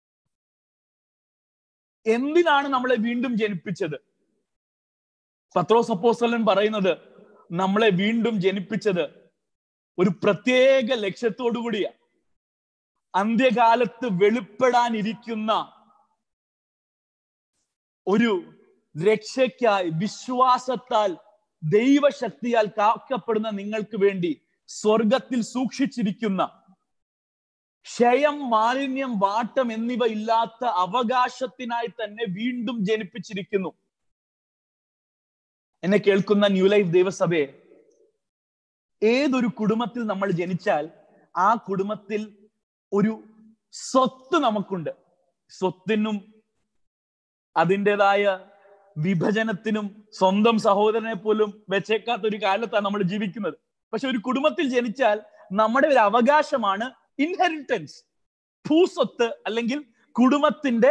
എന്തിനാണ് നമ്മളെ വീണ്ടും ജനിപ്പിച്ചത് പത്രോസ് അപ്പോസ്തലൻ പറയുന്നത് നമ്മളെ വീണ്ടും ജനിപ്പിച്ചത് ഒരു പ്രത്യേക ലക്ഷ്യത്തോടു കൂടിയാ അന്ത്യകാലത്ത് വെളിപ്പെടാനിരിക്കുന്ന ഒരു രക്ഷയ്ക്കായി വിശ്വാസത്താൽ ദൈവശക്തിയാൽ കാക്കപ്പെടുന്ന നിങ്ങൾക്ക് വേണ്ടി സ്വർഗത്തിൽ സൂക്ഷിച്ചിരിക്കുന്ന ക്ഷയം മാലിന്യം വാട്ടം എന്നിവ ഇല്ലാത്ത അവകാശത്തിനായി തന്നെ വീണ്ടും ജനിപ്പിച്ചിരിക്കുന്നു എന്നെ കേൾക്കുന്ന ന്യൂ ലൈഫ് ദൈവസഭയെ ഏതൊരു കുടുംബത്തിൽ നമ്മൾ ജനിച്ചാൽ ആ കുടുംബത്തിൽ ഒരു സ്വത്ത് നമുക്കുണ്ട് സ്വത്തിനും അതിൻ്റെതായ വിഭജനത്തിനും സ്വന്തം സഹോദരനെ പോലും വെച്ചേക്കാത്ത ഒരു കാലത്താണ് നമ്മൾ ജീവിക്കുന്നത് പക്ഷെ ഒരു കുടുംബത്തിൽ ജനിച്ചാൽ നമ്മുടെ ഒരു അവകാശമാണ് ഇൻഹെറിറ്റൻസ് ഭൂസ്വത്ത് അല്ലെങ്കിൽ കുടുംബത്തിന്റെ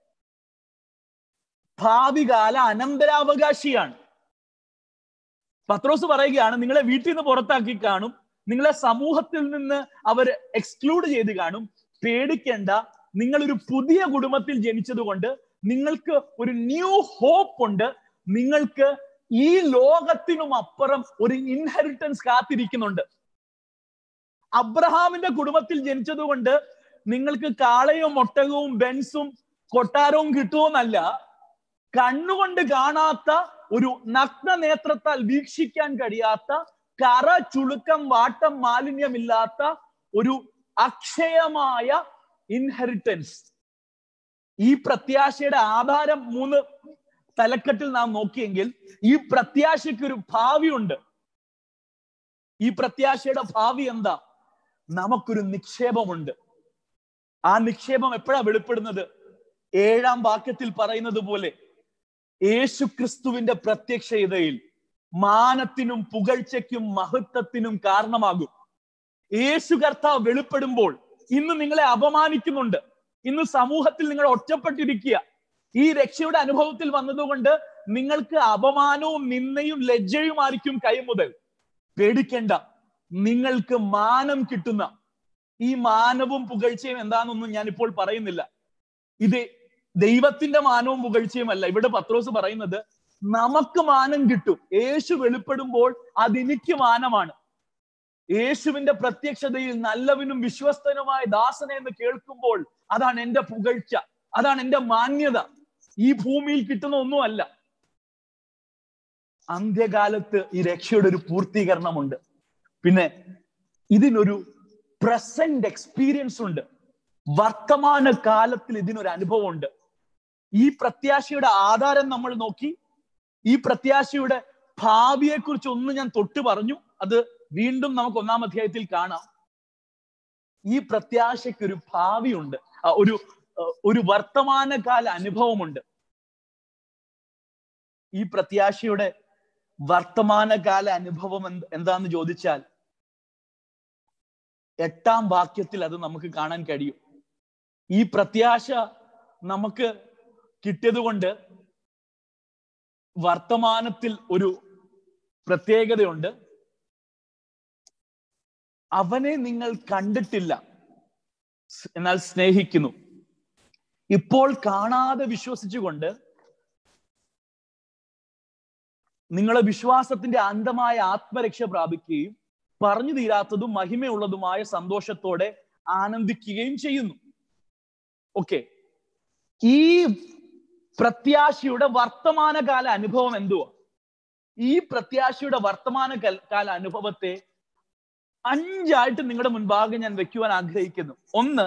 ഭാവികാല അനന്തരാവകാശിയാണ് പത്രോസ് പറയുകയാണ് നിങ്ങളെ വീട്ടിൽ നിന്ന് പുറത്താക്കി കാണും നിങ്ങളെ സമൂഹത്തിൽ നിന്ന് അവർ എക്സ്ക്ലൂഡ് ചെയ്ത് കാണും പേടിക്കേണ്ട നിങ്ങൾ ഒരു പുതിയ കുടുംബത്തിൽ ജനിച്ചത് കൊണ്ട് നിങ്ങൾക്ക് ഒരു ന്യൂ ഹോപ്പ് ഉണ്ട് നിങ്ങൾക്ക് ഈ ലോകത്തിനും അപ്പുറം ഒരു ഇൻഹെറിറ്റൻസ് കാത്തിരിക്കുന്നുണ്ട് അബ്രഹാമിന്റെ കുടുംബത്തിൽ ജനിച്ചതുകൊണ്ട് നിങ്ങൾക്ക് കാളയും ഒട്ടകവും ബെൻസും കൊട്ടാരവും കിട്ടുമെന്നല്ല കണ്ണുകൊണ്ട് കാണാത്ത ഒരു നഗ്ന നേത്രത്താൽ വീക്ഷിക്കാൻ കഴിയാത്ത കറ ചുളുക്കം വാട്ടം മാലിന്യമില്ലാത്ത ഒരു അക്ഷയമായ ഇൻഹെറിറ്റൻസ് ഈ പ്രത്യാശയുടെ ആധാരം മൂന്ന് തലക്കെട്ടിൽ നാം നോക്കിയെങ്കിൽ ഈ പ്രത്യാശയ്ക്ക് ഒരു ഭാവിയുണ്ട് ഈ പ്രത്യാശയുടെ ഭാവി എന്താ നമുക്കൊരു നിക്ഷേപമുണ്ട് ആ നിക്ഷേപം എപ്പോഴാ വെളിപ്പെടുന്നത് ഏഴാം വാക്യത്തിൽ പറയുന്നത് പോലെ യേശു ക്രിസ്തുവിന്റെ പ്രത്യക്ഷതയിൽ മാനത്തിനും പുകഴ്ചയ്ക്കും മഹത്വത്തിനും കാരണമാകും യേശു കർത്താവ് വെളിപ്പെടുമ്പോൾ ഇന്ന് നിങ്ങളെ അപമാനിക്കുന്നുണ്ട് ഇന്ന് സമൂഹത്തിൽ നിങ്ങൾ ഒറ്റപ്പെട്ടിരിക്കുക ഈ രക്ഷയുടെ അനുഭവത്തിൽ വന്നതുകൊണ്ട് നിങ്ങൾക്ക് അപമാനവും നിന്നയും ലജ്ജയുമായിരിക്കും കൈമുതൽ പേടിക്കേണ്ട നിങ്ങൾക്ക് മാനം കിട്ടുന്ന ഈ മാനവും പുകഴ്ചയും എന്താണെന്നൊന്നും ഞാൻ ഇപ്പോൾ പറയുന്നില്ല ഇത് ദൈവത്തിന്റെ മാനവും പുകഴ്ചയും അല്ല ഇവിടെ പത്രോസ് പറയുന്നത് നമുക്ക് മാനം കിട്ടും യേശു വെളിപ്പെടുമ്പോൾ അതെനിക്ക് മാനമാണ് യേശുവിന്റെ പ്രത്യക്ഷതയിൽ നല്ലവനും വിശ്വസ്തനുമായ ദാസനെ എന്ന് കേൾക്കുമ്പോൾ അതാണ് എന്റെ പുകഴ്ച അതാണ് എന്റെ മാന്യത ഈ ഭൂമിയിൽ കിട്ടുന്ന ഒന്നുമല്ല അന്ത്യകാലത്ത് ഈ രക്ഷയുടെ ഒരു പൂർത്തീകരണമുണ്ട് പിന്നെ ഇതിനൊരു പ്രസന്റ് എക്സ്പീരിയൻസ് ഉണ്ട് വർത്തമാന കാലത്തിൽ ഇതിനൊരു അനുഭവമുണ്ട് ഈ പ്രത്യാശയുടെ ആധാരം നമ്മൾ നോക്കി ഈ പ്രത്യാശയുടെ ഭാവിയെ കുറിച്ച് ഒന്ന് ഞാൻ തൊട്ട് പറഞ്ഞു അത് വീണ്ടും നമുക്ക് ഒന്നാം അധ്യായത്തിൽ കാണാം ഈ പ്രത്യാശയ്ക്ക് ഒരു ഭാവിയുണ്ട് ഒരു ഒരു വർത്തമാനകാല അനുഭവമുണ്ട് ഈ പ്രത്യാശയുടെ വർത്തമാനകാല അനുഭവം എന്താന്ന് ചോദിച്ചാൽ എട്ടാം വാക്യത്തിൽ അത് നമുക്ക് കാണാൻ കഴിയും ഈ പ്രത്യാശ നമുക്ക് കിട്ടിയത് കൊണ്ട് വർത്തമാനത്തിൽ ഒരു പ്രത്യേകതയുണ്ട് അവനെ നിങ്ങൾ കണ്ടിട്ടില്ല എന്നാൽ സ്നേഹിക്കുന്നു ഇപ്പോൾ കാണാതെ വിശ്വസിച്ചുകൊണ്ട് നിങ്ങളെ വിശ്വാസത്തിന്റെ അന്തമായ ആത്മരക്ഷ പ്രാപിക്കുകയും പറഞ്ഞു തീരാത്തതും മഹിമയുള്ളതുമായ സന്തോഷത്തോടെ ആനന്ദിക്കുകയും ചെയ്യുന്നു ഓക്കെ ഈ പ്രത്യാശയുടെ വർത്തമാനകാല അനുഭവം എന്തുവാ ഈ പ്രത്യാശയുടെ വർത്തമാന കാല അനുഭവത്തെ അഞ്ചായിട്ട് നിങ്ങളുടെ മുൻപാകെ ഞാൻ വെക്കുവാൻ ആഗ്രഹിക്കുന്നു ഒന്ന്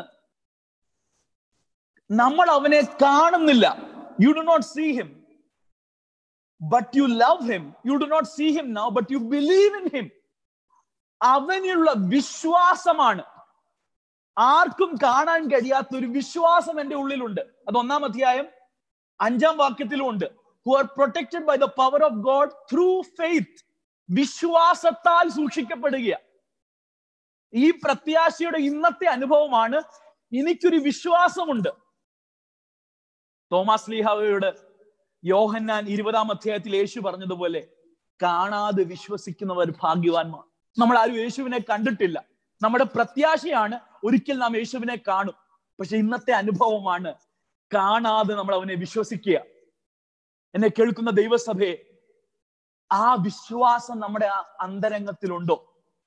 നമ്മൾ അവനെ കാണുന്നില്ല you do not see him but you love him you do not see him now but you believe in him അവനുള്ള വിശ്വാസമാണ് ആർക്കും കാണാൻ കഴിയാത്ത ഒരു വിശ്വാസം എന്റെ ഉള്ളിലുണ്ട് അത് ഒന്നാം അധ്യായം അഞ്ചാം വാക്യത്തിലും ഉണ്ട് who are protected by the power of God through faith വിശ്വാസത്താൽ സൂക്ഷിക്കപ്പെടുക ഈ പ്രത്യാശയുടെ ഇന്നത്തെ അനുഭവമാണ് എനിക്കൊരു വിശ്വാസമുണ്ട് തോമസ് ലീഹാവയോട് യോഹന്നാൻ ഇരുപതാം അധ്യായത്തിൽ യേശു പറഞ്ഞതുപോലെ കാണാതെ വിശ്വസിക്കുന്നവർ ഭാഗ്യവാന്മാർ നമ്മൾ ആരും യേശുവിനെ കണ്ടിട്ടില്ല നമ്മുടെ പ്രത്യാശയാണ് ഒരിക്കൽ നാം യേശുവിനെ കാണും പക്ഷെ ഇന്നത്തെ അനുഭവമാണ് കാണാതെ നമ്മൾ അവനെ വിശ്വസിക്കുക എന്നെ കേൾക്കുന്ന ദൈവസഭയെ ആ വിശ്വാസം നമ്മുടെ ആ അന്തരംഗത്തിലുണ്ടോ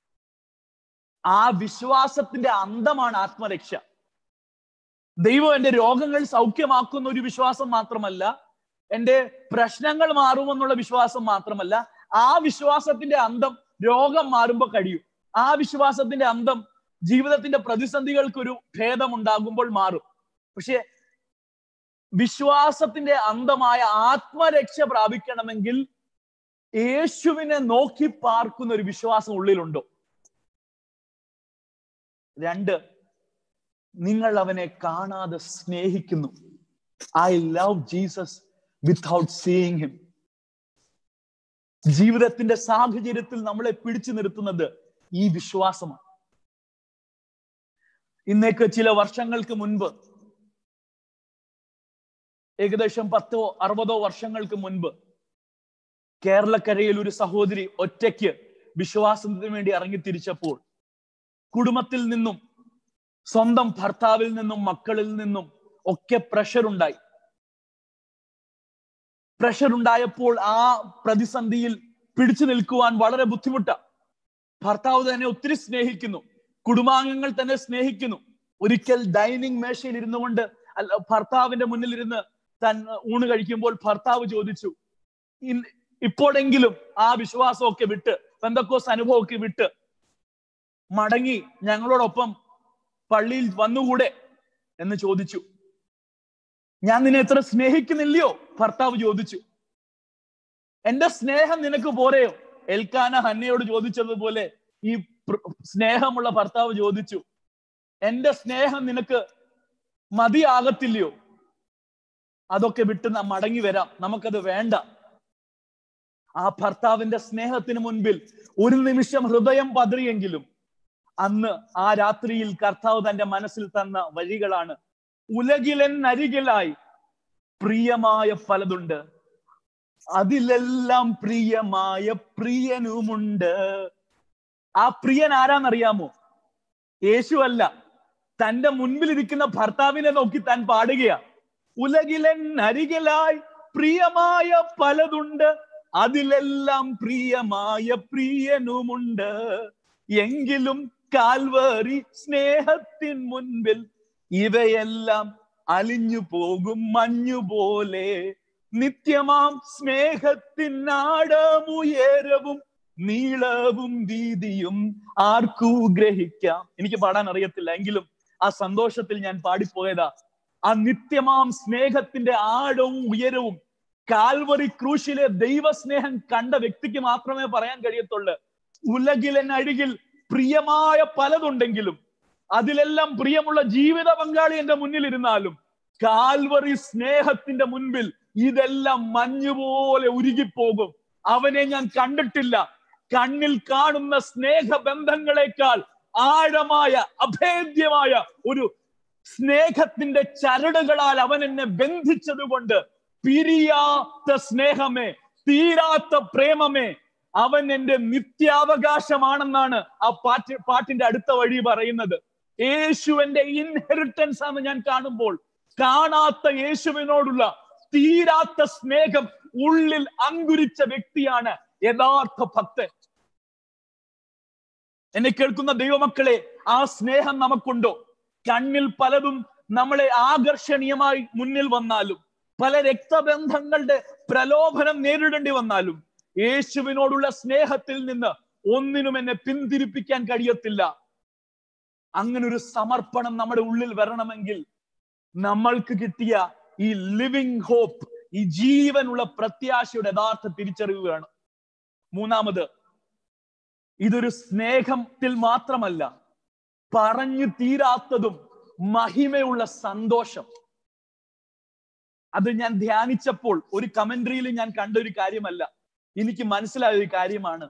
ആ വിശ്വാസത്തിന്റെ അന്തമാണ് ആത്മരക്ഷ ദൈവം എന്റെ രോഗങ്ങൾ സൗഖ്യമാക്കുന്ന ഒരു വിശ്വാസം മാത്രമല്ല എന്റെ പ്രശ്നങ്ങൾ മാറുമെന്നുള്ള വിശ്വാസം മാത്രമല്ല ആ വിശ്വാസത്തിന്റെ അന്തം രോഗം മാറുമ്പോൾ കഴിയും ആ വിശ്വാസത്തിന്റെ അന്തം ജീവിതത്തിന്റെ പ്രതിസന്ധികൾക്ക് ഒരു ഭേദം ഉണ്ടാകുമ്പോൾ മാറും പക്ഷെ വിശ്വാസത്തിന്റെ അന്തമായ ആത്മരക്ഷ പ്രാപിക്കണമെങ്കിൽ യേശുവിനെ നോക്കി പാർക്കുന്ന ഒരു വിശ്വാസം ഉള്ളിലുണ്ടോ രണ്ട് നിങ്ങൾ അവനെ കാണാതെ സ്നേഹിക്കുന്നു I love Jesus without seeing him ജീവിതത്തിന്റെ സാഹചര്യത്തിൽ നമ്മളെ പിടിച്ചു നിർത്തുന്നത് ഈ വിശ്വാസമാണ് ഇന്നേക്ക് ചില വർഷങ്ങൾക്ക് മുൻപ് ഏകദേശം പത്തോ അറുപതോ വർഷങ്ങൾക്ക് മുൻപ് കേരളക്കരയിൽ ഒരു സഹോദരി ഒറ്റയ്ക്ക് വിശ്വാസത്തിന് വേണ്ടി ഇറങ്ങിത്തിരിച്ചപ്പോൾ കുടുംബത്തിൽ നിന്നും സ്വന്തം ഭർത്താവിൽ നിന്നും മക്കളിൽ നിന്നും ഒക്കെ പ്രഷർ ഉണ്ടായി പ്രഷർ ഉണ്ടായപ്പോൾ ആ പ്രതിസന്ധിയിൽ പിടിച്ചു നിൽക്കുവാൻ വളരെ ബുദ്ധിമുട്ടാണ് ഭർത്താവ് തന്നെ ഒത്തിരി സ്നേഹിക്കുന്നു കുടുംബാംഗങ്ങൾ തന്നെ സ്നേഹിക്കുന്നു ഒരിക്കൽ ഡൈനിങ് മേശയിൽ ഇരുന്നു കൊണ്ട് അല്ല ഭർത്താവിന്റെ മുന്നിൽ ഇരുന്ന് താൻ ഊണ് കഴിക്കുമ്പോൾ ഭർത്താവ് ചോദിച്ചു ഇപ്പോഴെങ്കിലും ആ വിശ്വാസമൊക്കെ വിട്ട് ബന്ധക്കോസ് അനുഭവമൊക്കെ വിട്ട് മടങ്ങി ഞങ്ങളോടൊപ്പം പള്ളിയിൽ വന്നുകൂടെ എന്ന് ചോദിച്ചു ഞാൻ നിന്നെ എത്ര സ്നേഹിക്കുന്നില്ലയോ ഭർത്താവ് ചോദിച്ചു എന്റെ സ്നേഹം നിനക്ക് പോരെയോ എൽക്കാന ഹന്നയോട് ചോദിച്ചതുപോലെ ഈ സ്നേഹമുള്ള ഭർത്താവ് ചോദിച്ചു എന്റെ സ്നേഹം നിനക്ക് മതിയാകത്തില്ലയോ അതൊക്കെ വിട്ട് നാം മടങ്ങി വരാം നമുക്കത് വേണ്ട ആ ഭർത്താവിന്റെ സ്നേഹത്തിന് മുൻപിൽ ഒരു നിമിഷം ഹൃദയം പതറിയെങ്കിലും അന്ന് ആ രാത്രിയിൽ കർത്താവ് തന്റെ മനസ്സിൽ തന്ന വഴികളാണ് ഉലകിലൻ അരികിലായി പ്രിയമായ പലതുണ്ട് അതിലെല്ലാം പ്രിയമായ പ്രിയനുമുണ്ട് ആ പ്രിയൻ ആരാന്നറിയാമോ യേശു അല്ല തന്റെ മുൻപിൽ ഇരിക്കുന്ന ഭർത്താവിനെ നോക്കി താൻ പാടുകയാ ഉലകിലൻ അരികിലായി പ്രിയമായ പലതുണ്ട് അതിലെല്ലാം പ്രിയമായ പ്രിയനുമുണ്ട് എങ്കിലും കാൽവറി സ്നേഹത്തിൻ മുൻപിൽ ഇവയെല്ലാം അലിഞ്ഞു പോകും മഞ്ഞുപോലെ നിത്യമാം സ്നേഹത്തിനാടമുയരവും നീളവും വീതിയും ആർക്കു ഗ്രഹിക്കാം എനിക്ക് പാടാൻ അറിയത്തില്ല എങ്കിലും ആ സന്തോഷത്തിൽ ഞാൻ പാടിപ്പോയതാ ആ നിത്യമാം സ്നേഹത്തിന്റെ ആഴവും ഉയരവും കാൽവറി ക്രൂശിലെ ദൈവസ്നേഹം കണ്ട വ്യക്തിക്ക് മാത്രമേ പറയാൻ കഴിയത്തുള്ളൂ ഉലകിലൻ അഴികിൽ പ്രിയമായ പലതുണ്ടെങ്കിലും അതിലെല്ലാം പ്രിയമുള്ള ജീവിത പങ്കാളി എന്റെ മുന്നിൽ ഇരുന്നാലും കാൽവറി സ്നേഹത്തിന്റെ മുൻപിൽ ഇതെല്ലാം മഞ്ഞുപോലെ ഉരുകിപ്പോകും അവനെ ഞാൻ കണ്ടിട്ടില്ല കണ്ണിൽ കാണുന്ന സ്നേഹബന്ധങ്ങളെക്കാൾ ആഴമായ അഭേദ്യമായ ഒരു സ്നേഹത്തിന്റെ ചരടുകളാൽ അവൻ എന്നെ ബന്ധിച്ചത് കൊണ്ട് പിരിയാത്ത സ്നേഹമേ തീരാത്ത പ്രേമമേ അവൻ എന്റെ നിത്യാവകാശമാണെന്നാണ് ആ പാട്ട് പാട്ടിന്റെ അടുത്ത വഴി പറയുന്നത് യേശു എന്റെ ഇൻഹെറിറ്റൻസ് ആണ് ഞാൻ കാണുമ്പോൾ കാണാത്ത യേശുവിനോടുള്ള തീരാത്ത സ്നേഹം ഉള്ളിൽ അങ്കുരിച്ച വ്യക്തിയാണ് യഥാർത്ഥ ഭക്തൻ എന്നെ കേൾക്കുന്ന ദൈവമക്കളെ ആ സ്നേഹം നമുക്കുണ്ടോ കണ്ണിൽ പലതും നമ്മളെ ആകർഷണീയമായി മുന്നിൽ വന്നാലും പല രക്തബന്ധങ്ങളുടെ പ്രലോഭനം നേരിടേണ്ടി വന്നാലും യേശുവിനോടുള്ള സ്നേഹത്തിൽ നിന്ന് ഒന്നിനും എന്നെ പിന്തിരിപ്പിക്കാൻ കഴിയത്തില്ല അങ്ങനെ ഒരു സമർപ്പണം നമ്മുടെ ഉള്ളിൽ വരണമെങ്കിൽ നമ്മൾക്ക് കിട്ടിയ ഈ ലിവിങ് ഹോപ്പ് ഈ ജീവനുള്ള പ്രത്യാശയുടെ യഥാർത്ഥ തിരിച്ചറിവ് വേണം മൂന്നാമത് ഇതൊരു സ്നേഹത്തിൽ മാത്രമല്ല പറഞ്ഞു തീരാത്തതും മഹിമയുള്ള സന്തോഷം അത് ഞാൻ ധ്യാനിച്ചപ്പോൾ ഒരു കമന്ററിയിൽ ഞാൻ കണ്ട ഒരു കാര്യമല്ല എനിക്ക് മനസ്സിലായ ഒരു കാര്യമാണ്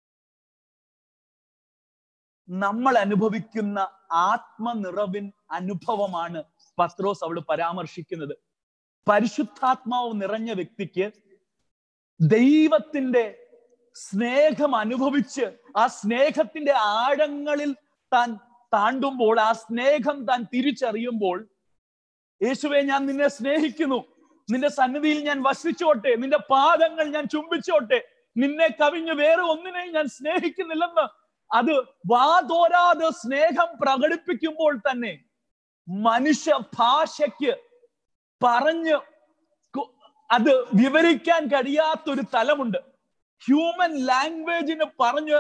നമ്മൾ അനുഭവിക്കുന്ന ആത്മനിറവിൻ അനുഭവമാണ് പത്രോസ് അവിടെ പരാമർശിക്കുന്നത് പരിശുദ്ധാത്മാവ് നിറഞ്ഞ വ്യക്തിക്ക് ദൈവത്തിന്റെ സ്നേഹം അനുഭവിച്ച് ആ സ്നേഹത്തിന്റെ ആഴങ്ങളിൽ താൻ താണ്ടുമ്പോൾ ആ സ്നേഹം താൻ തിരിച്ചറിയുമ്പോൾ യേശുവെ ഞാൻ നിന്നെ സ്നേഹിക്കുന്നു നിന്റെ സന്നിധിയിൽ ഞാൻ വസിച്ചോട്ടെ നിന്റെ പാദങ്ങൾ ഞാൻ ചുംബിച്ചോട്ടെ നിന്നെ കവിഞ്ഞ് വേറെ ഒന്നിനെയും ഞാൻ സ്നേഹിക്കുന്നില്ലെന്ന് അത് വാതോരാതെ സ്നേഹം പ്രകടിപ്പിക്കുമ്പോൾ തന്നെ മനുഷ്യ ഭാഷയ്ക്ക് പറഞ്ഞ് അത് വിവരിക്കാൻ കഴിയാത്തൊരു തലമുണ്ട് ഹ്യൂമൻ ലാംഗ്വേജിന് പറഞ്ഞ്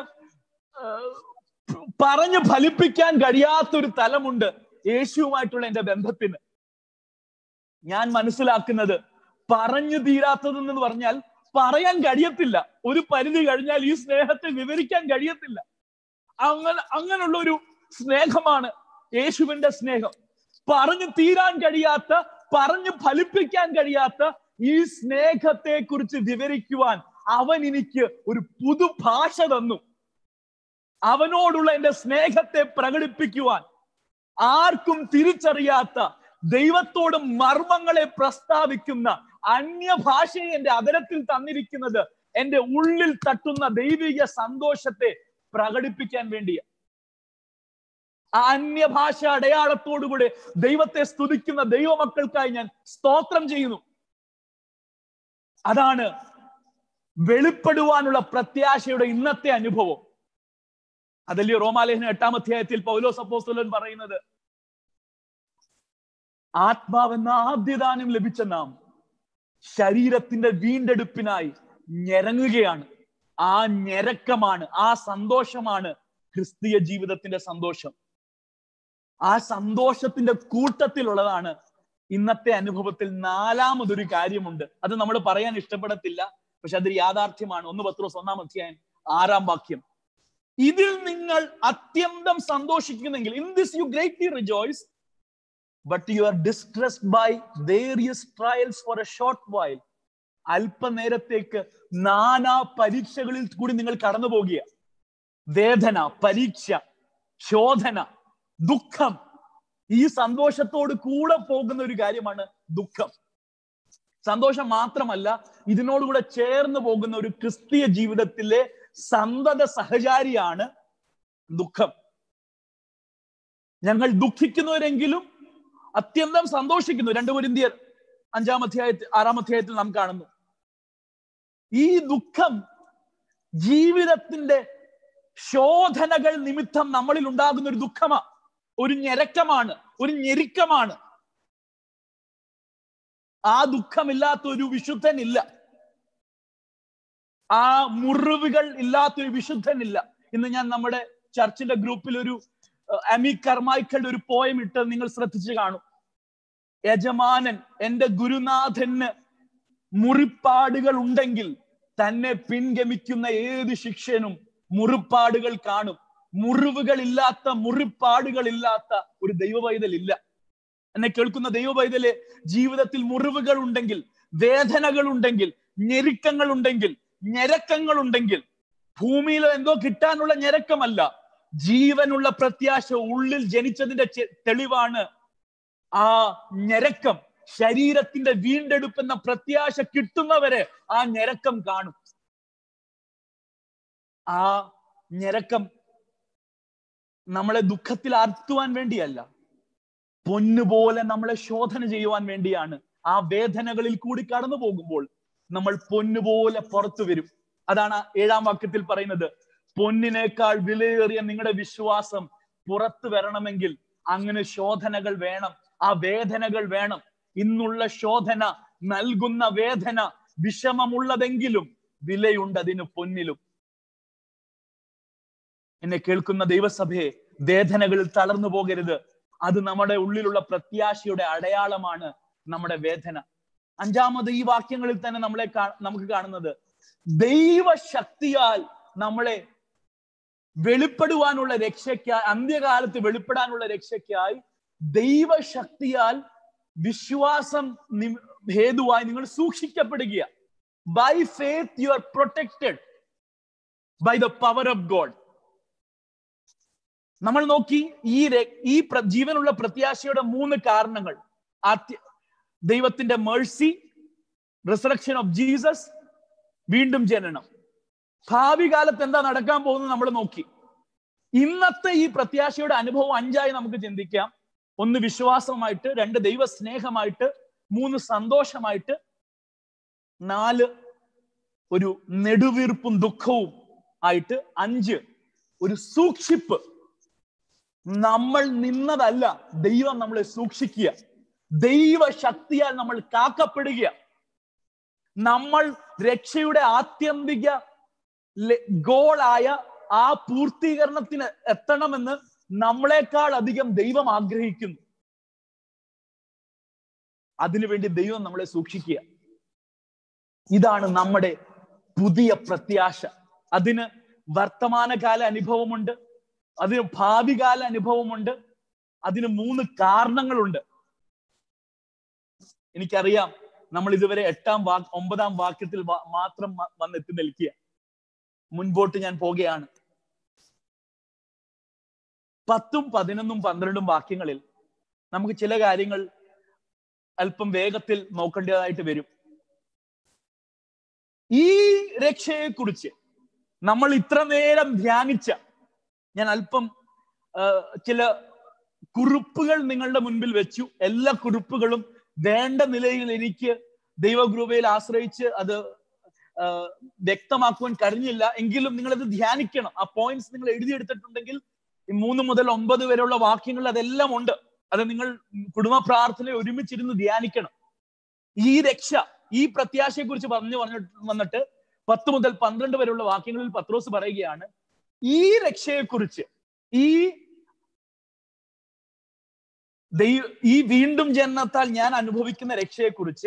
പറഞ്ഞ് ഫലിപ്പിക്കാൻ കഴിയാത്തൊരു തലമുണ്ട് യേശുവുമായിട്ടുള്ള എന്റെ ബന്ധത്തിന് ഞാൻ മനസ്സിലാക്കുന്നത് പറഞ്ഞു തീരാത്തതെന്ന് പറഞ്ഞാൽ പറയാൻ കഴിയത്തില്ല ഒരു പരിധി കഴിഞ്ഞാൽ ഈ സ്നേഹത്തെ വിവരിക്കാൻ കഴിയത്തില്ല അങ്ങനെ അങ്ങനെയുള്ള ഒരു സ്നേഹമാണ് യേശുവിന്റെ സ്നേഹം പറഞ്ഞു തീരാൻ കഴിയാത്ത പറഞ്ഞു ഫലിപ്പിക്കാൻ കഴിയാത്ത ഈ സ്നേഹത്തെ കുറിച്ച് വിവരിക്കുവാൻ അവൻ എനിക്ക് ഒരു പുതുഭാഷ തന്നു അവനോടുള്ള എന്റെ സ്നേഹത്തെ പ്രകടിപ്പിക്കുവാൻ ആർക്കും തിരിച്ചറിയാത്ത ദൈവത്തോട് മർമ്മങ്ങളെ പ്രസ്താവിക്കുന്ന അന്യഭാഷയെ എന്റെ അതരത്തിൽ തന്നിരിക്കുന്നത് എന്റെ ഉള്ളിൽ തട്ടുന്ന ദൈവിക സന്തോഷത്തെ പ്രകടിപ്പിക്കാൻ വേണ്ടിയ ആ അന്യഭാഷ അടയാളത്തോടുകൂടെ ദൈവത്തെ സ്തുതിക്കുന്ന ദൈവമക്കൾക്കായി ഞാൻ സ്തോത്രം ചെയ്യുന്നു അതാണ് വെളിപ്പെടുവാനുള്ള പ്രത്യാശയുടെ ഇന്നത്തെ അനുഭവം അതല്ലേ റോമാലേഖന എട്ടാം അധ്യായത്തിൽ പൗലോസ് അപ്പോസ്തലൻ പറയുന്നത് ആത്മാവെന്ന ആദ്യദാനം ലഭിച്ച നാം ശരീരത്തിന്റെ വീണ്ടെടുപ്പിനായി ഞെരങ്ങുകയാണ് ആ ഞെരക്കമാണ് ആ സന്തോഷമാണ് ക്രിസ്തീയ ജീവിതത്തിന്റെ സന്തോഷം ആ സന്തോഷത്തിന്റെ കൂട്ടത്തിലുള്ളതാണ് ഇന്നത്തെ അനുഭവത്തിൽ നാലാമതൊരു കാര്യമുണ്ട് അത് നമ്മൾ പറയാൻ ഇഷ്ടപ്പെടത്തില്ല പക്ഷെ അതൊരു യാഥാർത്ഥ്യമാണ് ഒന്ന് പത്രോസ് ഒന്നാം അധ്യായം ആറാം വാക്യം ഇതിൽ നിങ്ങൾ അത്യന്തം സന്തോഷിക്കുന്നെങ്കിൽ in this you greatly rejoice but you are distressed by various trials for a short while അല്പനേരത്തേക്ക് നാനാ പരീക്ഷകളിൽ കൂടി നിങ്ങൾ കടന്നു പോകുക വേദന പരീക്ഷ ശോധന ദുഃഖം ഈ സന്തോഷത്തോട് കൂടെ പോകുന്ന ഒരു കാര്യമാണ് ദുഃഖം സന്തോഷം മാത്രമല്ല ഇതിനോടുകൂടെ ചേർന്ന് പോകുന്ന ഒരു ക്രിസ്തീയ ജീവിതത്തിലെ സന്തത സഹചാരിയാണ് ദുഃഖം ഞങ്ങൾ ദുഃഖിക്കുന്നവരെങ്കിലും അത്യന്തം സന്തോഷിക്കുന്നു രണ്ടു പൊരിന്തിയർ അഞ്ചാം അധ്യായത്തിൽ ആറാം അധ്യായത്തിൽ നാം കാണുന്നു ഈ ദുഃഖം ജീവിതത്തിന്റെ ശോധനകൾ നിമിത്തം നമ്മളിൽ ഉണ്ടാകുന്ന ഒരു ദുഃഖമാ ഒരു ഞെരക്കമാണ് ഒരു ഞെരുക്കമാണ് ആ ദുഃഖമില്ലാത്ത ഒരു വിശുദ്ധനില്ല ആ മുറിവുകൾ ഇല്ലാത്ത ഒരു വിശുദ്ധനില്ല ഇന്ന് ഞാൻ നമ്മുടെ ചർച്ചിന്റെ ഗ്രൂപ്പിൽ ഒരു അമി കർമായിക്കളുടെ ഒരു പോയം ഇട്ട് നിങ്ങൾ ശ്രദ്ധിച്ചു കാണും യജമാനൻ എന്റെ ഗുരുനാഥന് മുറിപ്പാടുകൾ ഉണ്ടെങ്കിൽ തന്നെ പിൻഗമിക്കുന്ന ഏത് ശിഷ്യനും മുറിപ്പാടുകൾ കാണും മുറിവുകളില്ലാത്ത മുറിപ്പാടുകളില്ലാത്ത ഒരു ദൈവവൈതൽ ഇല്ല എന്നെ കേൾക്കുന്ന ദൈവവൈതല് ജീവിതത്തിൽ മുറിവുകൾ ഉണ്ടെങ്കിൽ വേദനകൾ ഉണ്ടെങ്കിൽ ഞെരുക്കങ്ങൾ ഉണ്ടെങ്കിൽ ഞെരക്കങ്ങൾ ഉണ്ടെങ്കിൽ ഭൂമിയിൽ എന്തോ കിട്ടാനുള്ള ഞെരക്കമല്ല ജീവനുള്ള പ്രത്യാശ ഉള്ളിൽ ജനിച്ചതിന്റെ തെളിവാണ് ആ ഞെരക്കം ശരീരത്തിന്റെ വീണ്ടെടുപ്പെന്ന പ്രത്യാശ കിട്ടുന്നവരെ ആ ഞെരക്കം കാണും ആ ഞെരക്കം നമ്മളെ ദുഃഖത്തിൽ ആർത്തുവാൻ വേണ്ടിയല്ല പൊന്നുപോലെ നമ്മളെ ശോധന ചെയ്യുവാൻ വേണ്ടിയാണ് ആ വേദനകളിൽ കൂടി കടന്നു പോകുമ്പോൾ നമ്മൾ പൊന്നുപോലെ പുറത്തു വരും അതാണ് ഏഴാം വാക്യത്തിൽ പറയുന്നത് പൊന്നിനേക്കാൾ വിലയേറിയ നിങ്ങളുടെ വിശ്വാസം പുറത്തു വരണമെങ്കിൽ അങ്ങനെ ശോധനകൾ വേണം ആ വേദനകൾ വേണം ഇന്നുള്ള ശോധന നൽകുന്ന വേദന വിഷമമുള്ളതെങ്കിലും വിലയുണ്ട് അതിന് പൊന്നിലും എന്നെ കേൾക്കുന്ന ദൈവസഭയെ വേദനകളിൽ തളർന്നു പോകരുത് അത് നമ്മുടെ ഉള്ളിലുള്ള പ്രത്യാശയുടെ അടയാളമാണ് നമ്മുടെ വേദന അഞ്ചാമത് ഈ വാക്യങ്ങളിൽ തന്നെ നമ്മളെ നമുക്ക് കാണുന്നത് ദൈവശക്തിയാൽ നമ്മളെ വെളിപ്പെടുവാനുള്ള രക്ഷയ്ക്കായി അന്ത്യകാലത്ത് വെളിപ്പെടാനുള്ള രക്ഷയ്ക്കായി ദൈവശക്തിയാൽ വിശ്വാസം ഹേതുവായി നിങ്ങൾ സൂക്ഷിക്കപ്പെടുക by faith you are protected by the power of God നമ്മൾ നോക്കി ഈ ഈ ജീവനുള്ള പ്രത്യാശയുടെ മൂന്ന് കാരണങ്ങൾ ആദ്യ ദൈവത്തിന്റെ മേഴ്സി റിസറക്ഷൻ ഓഫ് ജീസസ് വീണ്ടും ജനനം ഭാവി കാലത്ത് എന്താ നടക്കാൻ പോകുന്നത് നമ്മൾ നോക്കി ഇന്നത്തെ ഈ പ്രത്യാശയുടെ അനുഭവം അഞ്ചായി നമുക്ക് ചിന്തിക്കാം ഒന്ന് വിശ്വാസമായിട്ട് രണ്ട് ദൈവ സ്നേഹമായിട്ട് മൂന്ന് സന്തോഷമായിട്ട് നാല് ഒരു നെടുവീർപ്പും ദുഃഖവും ആയിട്ട് അഞ്ച് ഒരു സൂക്ഷിപ്പ് നമ്മൾ നിന്നതല്ല ദൈവം നമ്മളെ സൂക്ഷിക്കുക ദൈവശക്തിയാൽ നമ്മൾ കാക്കപ്പെടുക നമ്മൾ രക്ഷയുടെ ആത്യന്തിക ഗോളായ ആ പൂർത്തീകരണത്തിന് എത്തണമെന്ന് നമ്മളെക്കാൾ അധികം ദൈവം ആഗ്രഹിക്കുന്നു അതിനുവേണ്ടി ദൈവം നമ്മളെ സൂക്ഷിക്കുക ഇതാണ് നമ്മുടെ പുതിയ പ്രത്യാശ അതിന് വർത്തമാനകാല അനുഭവമുണ്ട് അതിന് ഭാവികാല അനുഭവമുണ്ട് അതിന് മൂന്ന് കാരണങ്ങളുണ്ട് എനിക്കറിയാം നമ്മൾ ഇതുവരെ എട്ടാം വാ ഒമ്പതാം വാക്യത്തിൽ മാത്രം വന്നെത്തി നിൽക്കുക മുൻപോട്ട് ഞാൻ പോകുകയാണ് പത്തും പതിനൊന്നും പന്ത്രണ്ടും വാക്യങ്ങളിൽ നമുക്ക് ചില കാര്യങ്ങൾ അല്പം വേഗത്തിൽ നോക്കേണ്ടതായിട്ട് വരും ഈ രക്ഷയെക്കുറിച്ച് നമ്മൾ ഇത്ര നേരം ധ്യാനിച്ച ഞാൻ അല്പം ചില കുറിപ്പുകൾ നിങ്ങളുടെ മുൻപിൽ വെച്ചു എല്ലാ കുറിപ്പുകളും വേണ്ട നിലയിൽ എനിക്ക് ദൈവഗ്രൂപയിൽ ആശ്രയിച്ച് അത് വ്യക്തമാക്കുവാൻ കഴിഞ്ഞില്ല എങ്കിലും നിങ്ങൾ അത് ധ്യാനിക്കണം ആ പോയിന്റ്സ് നിങ്ങൾ എഴുതിയെടുത്തിട്ടുണ്ടെങ്കിൽ ഈ മൂന്ന് മുതൽ ഒമ്പത് വരെയുള്ള വാക്യങ്ങൾ അതെല്ലാം ഉണ്ട് അത് നിങ്ങൾ കുടുംബ പ്രാർത്ഥന ഒരുമിച്ചിരുന്ന് ധ്യാനിക്കണം ഈ രക്ഷ ഈ പ്രത്യാശയെ കുറിച്ച് പറഞ്ഞു പറഞ്ഞു വന്നിട്ട് പത്ത് മുതൽ പന്ത്രണ്ട് വരെയുള്ള വാക്യങ്ങളിൽ പത്രോസ് പറയുകയാണ് ഈ രക്ഷയെക്കുറിച്ച് ഈ ദൈവ ഈ വീണ്ടും ജനനത്താൽ ഞാൻ അനുഭവിക്കുന്ന രക്ഷയെക്കുറിച്ച്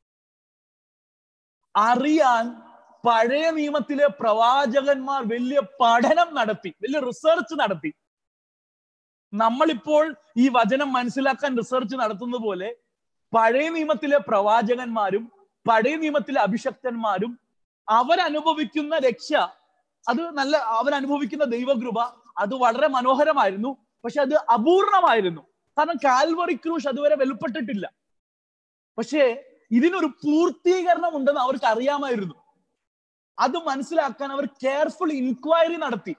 അറിയാൻ പഴയ നിയമത്തിലെ പ്രവാചകന്മാർ വലിയ പഠനം നടത്തി വലിയ റിസർച്ച് നടത്തി നമ്മളിപ്പോൾ ഈ വചനം മനസ്സിലാക്കാൻ റിസർച്ച് നടത്തുന്ന പോലെ പഴയ നിയമത്തിലെ പ്രവാചകന്മാരും പഴയ നിയമത്തിലെ അഭിഷക്തന്മാരും അവരനുഭവിക്കുന്ന രക്ഷ അത് നല്ല അവരനുഭവിക്കുന്ന ദൈവകൃപ അത് വളരെ മനോഹരമായിരുന്നു പക്ഷെ അത് അപൂർണമായിരുന്നു കാരണം കാൽവറി ക്രൂശ് അതുവരെ വെളിപ്പെട്ടിട്ടില്ല പക്ഷേ ഇതിനൊരു പൂർത്തീകരണം ഉണ്ടെന്ന് അവർക്ക് അറിയാമായിരുന്നു അത് മനസ്സിലാക്കാൻ അവർ കെയർഫുൾ ഇൻക്വയറി നടത്തി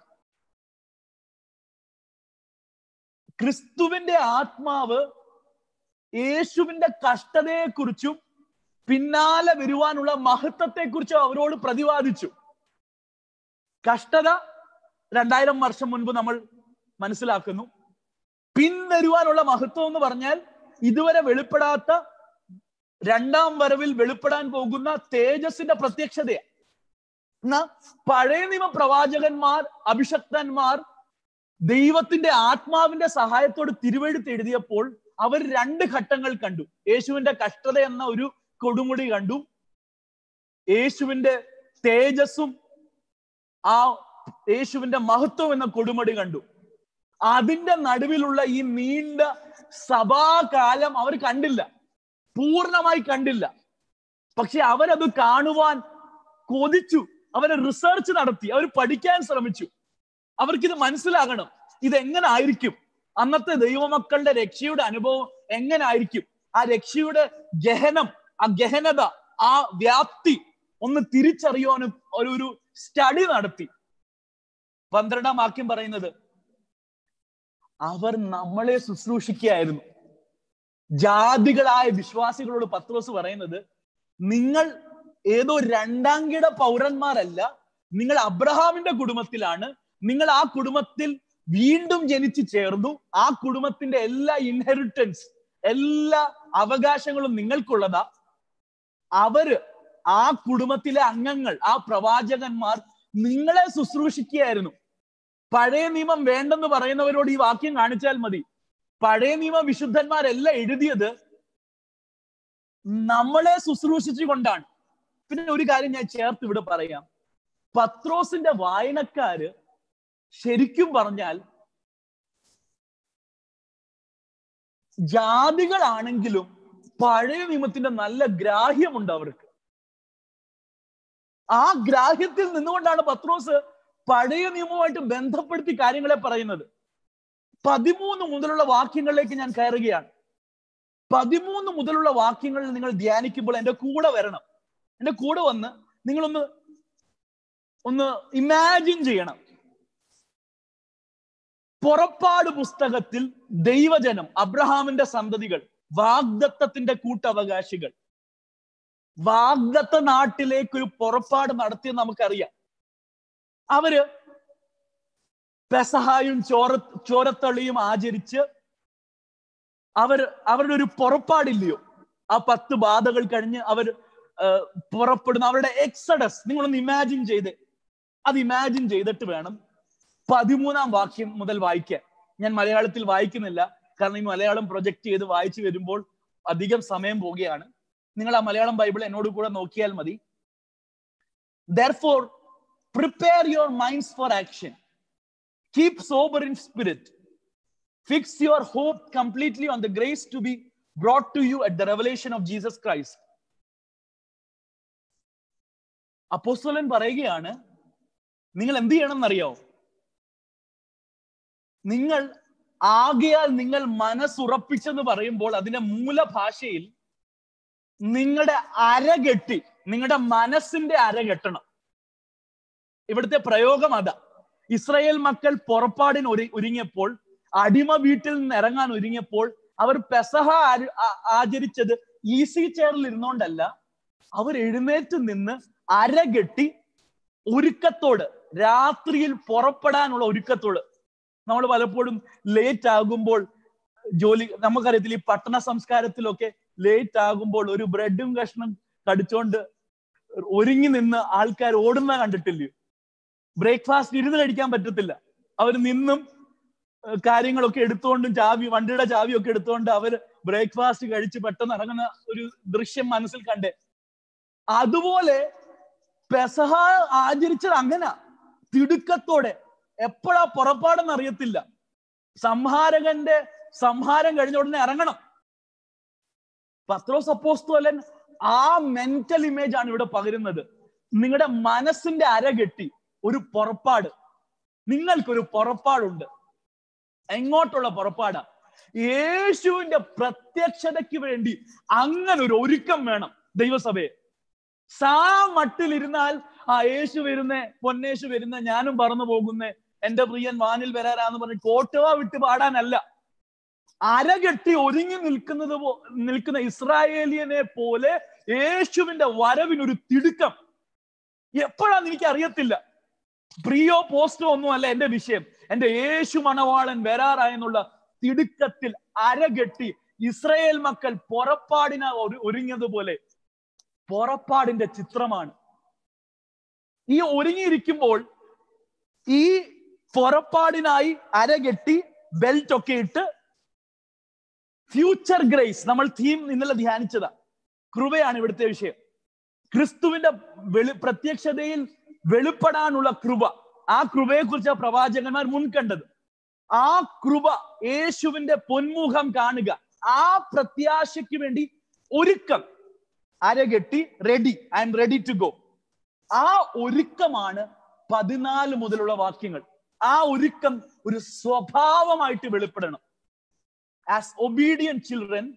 ക്രിസ്തുവിന്റെ ആത്മാവ് യേശുവിന്റെ കഷ്ടതയെക്കുറിച്ചും പിന്നാലെ വരുവാനുള്ള മഹത്വത്തെക്കുറിച്ചും അവരോട് പ്രതിപാദിച്ചു കഷ്ടത രണ്ടായിരം വർഷം മുൻപ് നമ്മൾ മനസ്സിലാക്കുന്നു പിൻവരുവാനുള്ള മഹത്വം എന്ന് പറഞ്ഞാൽ ഇതുവരെ വെളിപ്പെടാത്ത രണ്ടാം വരവിൽ വെളിപ്പെടാൻ പോകുന്ന തേജസിന്റെ പ്രത്യക്ഷതയാണ് എന്നാ പഴയ നിയമ പ്രവാചകന്മാർ അഭിഷക്തന്മാർ ദൈവത്തിന്റെ ആത്മാവിന്റെ സഹായത്തോട് തിരുവെഴുത്ത് എഴുതിയപ്പോൾ അവർ രണ്ട് ഘട്ടങ്ങൾ കണ്ടു യേശുവിന്റെ കഷ്ടത എന്ന ഒരു കൊടുമുടി കണ്ടു യേശുവിന്റെ തേജസ്സും ആ യേശുവിന്റെ മഹത്വം എന്ന കൊടുമുടി കണ്ടു അതിന്റെ നടുവിലുള്ള ഈ നീണ്ട സഭാകാലം അവർ കണ്ടില്ല പൂർണ്ണമായി കണ്ടില്ല പക്ഷെ അവരത് കാണുവാൻ കൊതിച്ചു അവരെ റിസർച്ച് നടത്തി അവർ പഠിക്കാൻ ശ്രമിച്ചു അവർക്കിത് മനസ്സിലാകണം ഇത് എങ്ങനെ ആയിരിക്കും അന്നത്തെ ദൈവമക്കളുടെ രക്ഷയുടെ അനുഭവം എങ്ങനെ ആയിരിക്കും ആ രക്ഷയുടെ ഗഹനം ആ ഗഹനത ആ വ്യാപ്തി ഒന്ന് തിരിച്ചറിയുവാനും ഒരു ഒരു സ്റ്റഡി നടത്തി പന്ത്രണ്ടാം വാക്യം പറയുന്നത് അവർ നമ്മളെ ശുശ്രൂഷിക്കുകയായിരുന്നു ജാതികളായ വിശ്വാസികളോട് പത്രോസ് പറയുന്നത് നിങ്ങൾ ഏതോ രണ്ടാം കിട പൗരന്മാരല്ല നിങ്ങൾ അബ്രഹാമിന്റെ കുടുംബത്തിലാണ് നിങ്ങൾ ആ കുടുംബത്തിൽ വീണ്ടും ജനിച്ചു ചേർന്നു ആ കുടുംബത്തിന്റെ എല്ലാ ഇൻഹെറിറ്റൻസ് എല്ലാ അവകാശങ്ങളും നിങ്ങൾക്കുള്ളതാ അവര് ആ കുടുംബത്തിലെ അംഗങ്ങൾ ആ പ്രവാചകന്മാർ നിങ്ങളെ ശുശ്രൂഷിക്കുകയായിരുന്നു പഴയ നിയമം വേണ്ടെന്ന് പറയുന്നവരോട് ഈ വാക്യം കാണിച്ചാൽ മതി പഴയ നിയമ വിശുദ്ധന്മാരെല്ലാം എഴുതിയത് നമ്മളെ ശുശ്രൂഷിച്ചുകൊണ്ടാണ് പിന്നെ ഒരു കാര്യം ഞാൻ ചേർത്ത് ഇവിടെ പറയാം പത്രോസിന്റെ വായനക്കാര് ശരിക്കും പറഞ്ഞാൽ ജാതികളാണെങ്കിലും പഴയ നിയമത്തിന്റെ നല്ല ഗ്രാഹ്യമുണ്ട് അവർക്ക് ആ ഗ്രാഹ്യത്തിൽ നിന്നുകൊണ്ടാണ് പത്രോസ് പഴയ നിയമവുമായിട്ട് ബന്ധപ്പെടുത്തി കാര്യങ്ങളെ പറയുന്നത് പതിമൂന്ന് മുതലുള്ള വാക്യങ്ങളിലേക്ക് ഞാൻ കയറുകയാണ് പതിമൂന്ന് മുതലുള്ള വാക്യങ്ങളിൽ നിങ്ങൾ ധ്യാനിക്കുമ്പോൾ എൻ്റെ കൂടെ വരണം എൻ്റെ കൂടെ വന്ന് നിങ്ങളൊന്ന് ഒന്ന് ഇമാജിൻ ചെയ്യണം പുറപ്പാട് പുസ്തകത്തിൽ ദൈവജനം അബ്രഹാമിന്റെ സന്തതികൾ വാഗ്ദത്തത്തിന്റെ കൂട്ടവകാശികൾ വാഗ്ദത്ത നാട്ടിലേക്ക് ഒരു പുറപ്പാട് നടത്തിയെന്ന് നമുക്കറിയാം അവര് പെസഹായും ചോര ചോരത്തളിയും ആചരിച്ച് അവർ അവരുടെ ഒരു പുറപ്പാടില്ലയോ ആ പത്ത് ബാധകൾ കഴിഞ്ഞ് അവർ പുറപ്പെടുന്ന അവരുടെ എക്സഡസ് നിങ്ങളൊന്ന് ഇമാജിൻ ചെയ്ത് അത് ഇമാജിൻ ചെയ്തിട്ട് വേണം പതിമൂന്നാം വാക്യം മുതൽ വായിക്കാൻ ഞാൻ മലയാളത്തിൽ വായിക്കുന്നില്ല കാരണം ഈ മലയാളം പ്രൊജക്ട് ചെയ്ത് വായിച്ചു വരുമ്പോൾ അധികം സമയം പോവുകയാണ് നിങ്ങൾ ആ മലയാളം ബൈബിൾ എന്നോട് കൂടെ നോക്കിയാൽ മതി therefore prepare your minds for action keep sober in spirit fix your hope completely on the grace to be brought to you at the revelation of Jesus Christ അപ്പോസ്തലൻ പറയുകയാണ് നിങ്ങൾ എന്ത് ചെയ്യണം എന്നറിയോ നിങ്ങൾ ആകയാൽ നിങ്ങൾ മനസ്സുറപ്പിച്ചെന്ന് പറയുമ്പോൾ അതിന്റെ മൂലഭാഷയിൽ നിങ്ങളുടെ അരകെട്ടി നിങ്ങളുടെ മനസ്സിന്റെ അരകെട്ടണം ഇവിടുത്തെ പ്രയോഗം അതാ ഇസ്രയേൽ മക്കൾ പുറപ്പാടിന് ഒരു ഒരുങ്ങിയപ്പോൾ അടിമ വീട്ടിൽ നിന്ന് ഇറങ്ങാൻ ഒരുങ്ങിയപ്പോൾ അവർ പെസഹ ആചരിച്ചത് ഈസി ചെയറിൽ ഇരുന്നോണ്ടല്ല അവർ എഴുന്നേറ്റ് നിന്ന് അരകെട്ടി ഒരുക്കത്തോട് രാത്രിയിൽ പുറപ്പെടാനുള്ള ഒരുക്കത്തോട് നമ്മൾ പലപ്പോഴും ലേറ്റ് ആകുമ്പോൾ ജോലി നമുക്കറിയത്തില്ല ഈ പട്ടണ സംസ്കാരത്തിലൊക്കെ ലേറ്റ് ആകുമ്പോൾ ഒരു ബ്രെഡും കഷ്ണം കടിച്ചോണ്ട് ഒരുങ്ങി നിന്ന് ആൾക്കാർ ഓടുന്ന കണ്ടിട്ടില്ലയോ ബ്രേക്ക്ഫാസ്റ്റ് ഇരുന്ന് കഴിക്കാൻ പറ്റത്തില്ല അവർ നിന്നും കാര്യങ്ങളൊക്കെ എടുത്തുകൊണ്ടും ചാവി വണ്ടിയുടെ ചാവിയൊക്കെ എടുത്തുകൊണ്ട് അവർ ബ്രേക്ക്ഫാസ്റ്റ് കഴിച്ച് പെട്ടെന്ന് ഇറങ്ങുന്ന ഒരു ദൃശ്യം മനസ്സിൽ കണ്ടേ അതുപോലെ പെസഹ ആചരിച്ചത് അങ്ങനെ തിടുക്കത്തോടെ എപ്പോഴാ പുറപ്പാടെന്ന് അറിയത്തില്ല സംഹാരകന്റെ സംഹാരം കഴിഞ്ഞ ഉടനെ ഇറങ്ങണം പത്രോസ് അപ്പോസ്തോലൻ ആ മെന്റൽ ഇമേജ് ആണ് ഇവിടെ പകരുന്നത് നിങ്ങളുടെ മനസ്സിന്റെ അരകെട്ടി ഒരു പുറപ്പാട് നിങ്ങൾക്കൊരു പുറപ്പാടുണ്ട് എങ്ങോട്ടുള്ള പുറപ്പാടാ യേശുവിന്റെ പ്രത്യക്ഷതയ്ക്ക് വേണ്ടി അങ്ങനെ ഒരു ഒരുക്കം വേണം ദൈവസഭയെ സാ മട്ടിലിരുന്നാൽ ആ യേശു വരുന്നേ പൊന്നേശു വരുന്നേ ഞാനും പറന്നു പോകുന്നേ എന്റെ പ്രിയൻ വാനിൽ വരാറാന്ന് പറഞ്ഞ് കോട്ടുവ വിട്ട് പാടാനല്ല അരകെട്ടി ഒരുങ്ങി നിൽക്കുന്നത് നിൽക്കുന്ന ഇസ്രായേലിയനെ പോലെ യേശുവിന്റെ വരവിനൊരു തിടുക്കം എപ്പോഴാന്ന് എനിക്ക് അറിയത്തില്ല പ്രിയോ പോസ്റ്റോ ഒന്നും അല്ല എന്റെ വിഷയം എന്റെ യേശു മണവാളൻ വരാറായെന്നുള്ള തിടുക്കത്തിൽ അരകെട്ടി ഇസ്രയേൽ മക്കൾ പുറപ്പാടിന ഒരുങ്ങിയതുപോലെ പുറപ്പാടിന്റെ ചിത്രമാണ് ഈ ഒരുങ്ങിയിരിക്കുമ്പോൾ ഈ പുറപ്പാടിനായി അരകെട്ടി ബെൽറ്റ് ഒക്കെ ഇട്ട് ഫ്യൂച്ചർ ഗ്രേസ് നമ്മൾ തീം ഇന്നലെ ധ്യാനിച്ചതാ കൃപയാണ് ഇവിടുത്തെ വിഷയം ക്രിസ്തുവിന്റെ വെളി പ്രത്യക്ഷതയിൽ വെളിപ്പെടാനുള്ള കൃപ ആ കൃപയെ കുറിച്ച് പ്രവാചകന്മാർ മുൻകണ്ടത് ആ കൃപ യേശുവിന്റെ പൊന്മുഖം കാണുക ആ പ്രത്യാശയ്ക്ക് വേണ്ടി ഒരുക്കം അരകെട്ടി ready I am ready to go ആ ഒരുക്കമാണ് പതിനാല് മുതലുള്ള വാക്യങ്ങൾ ആ ഒരുക്കം ഒരു സ്വഭാവമായിട്ട് വെളിപ്പെടണം as obedient children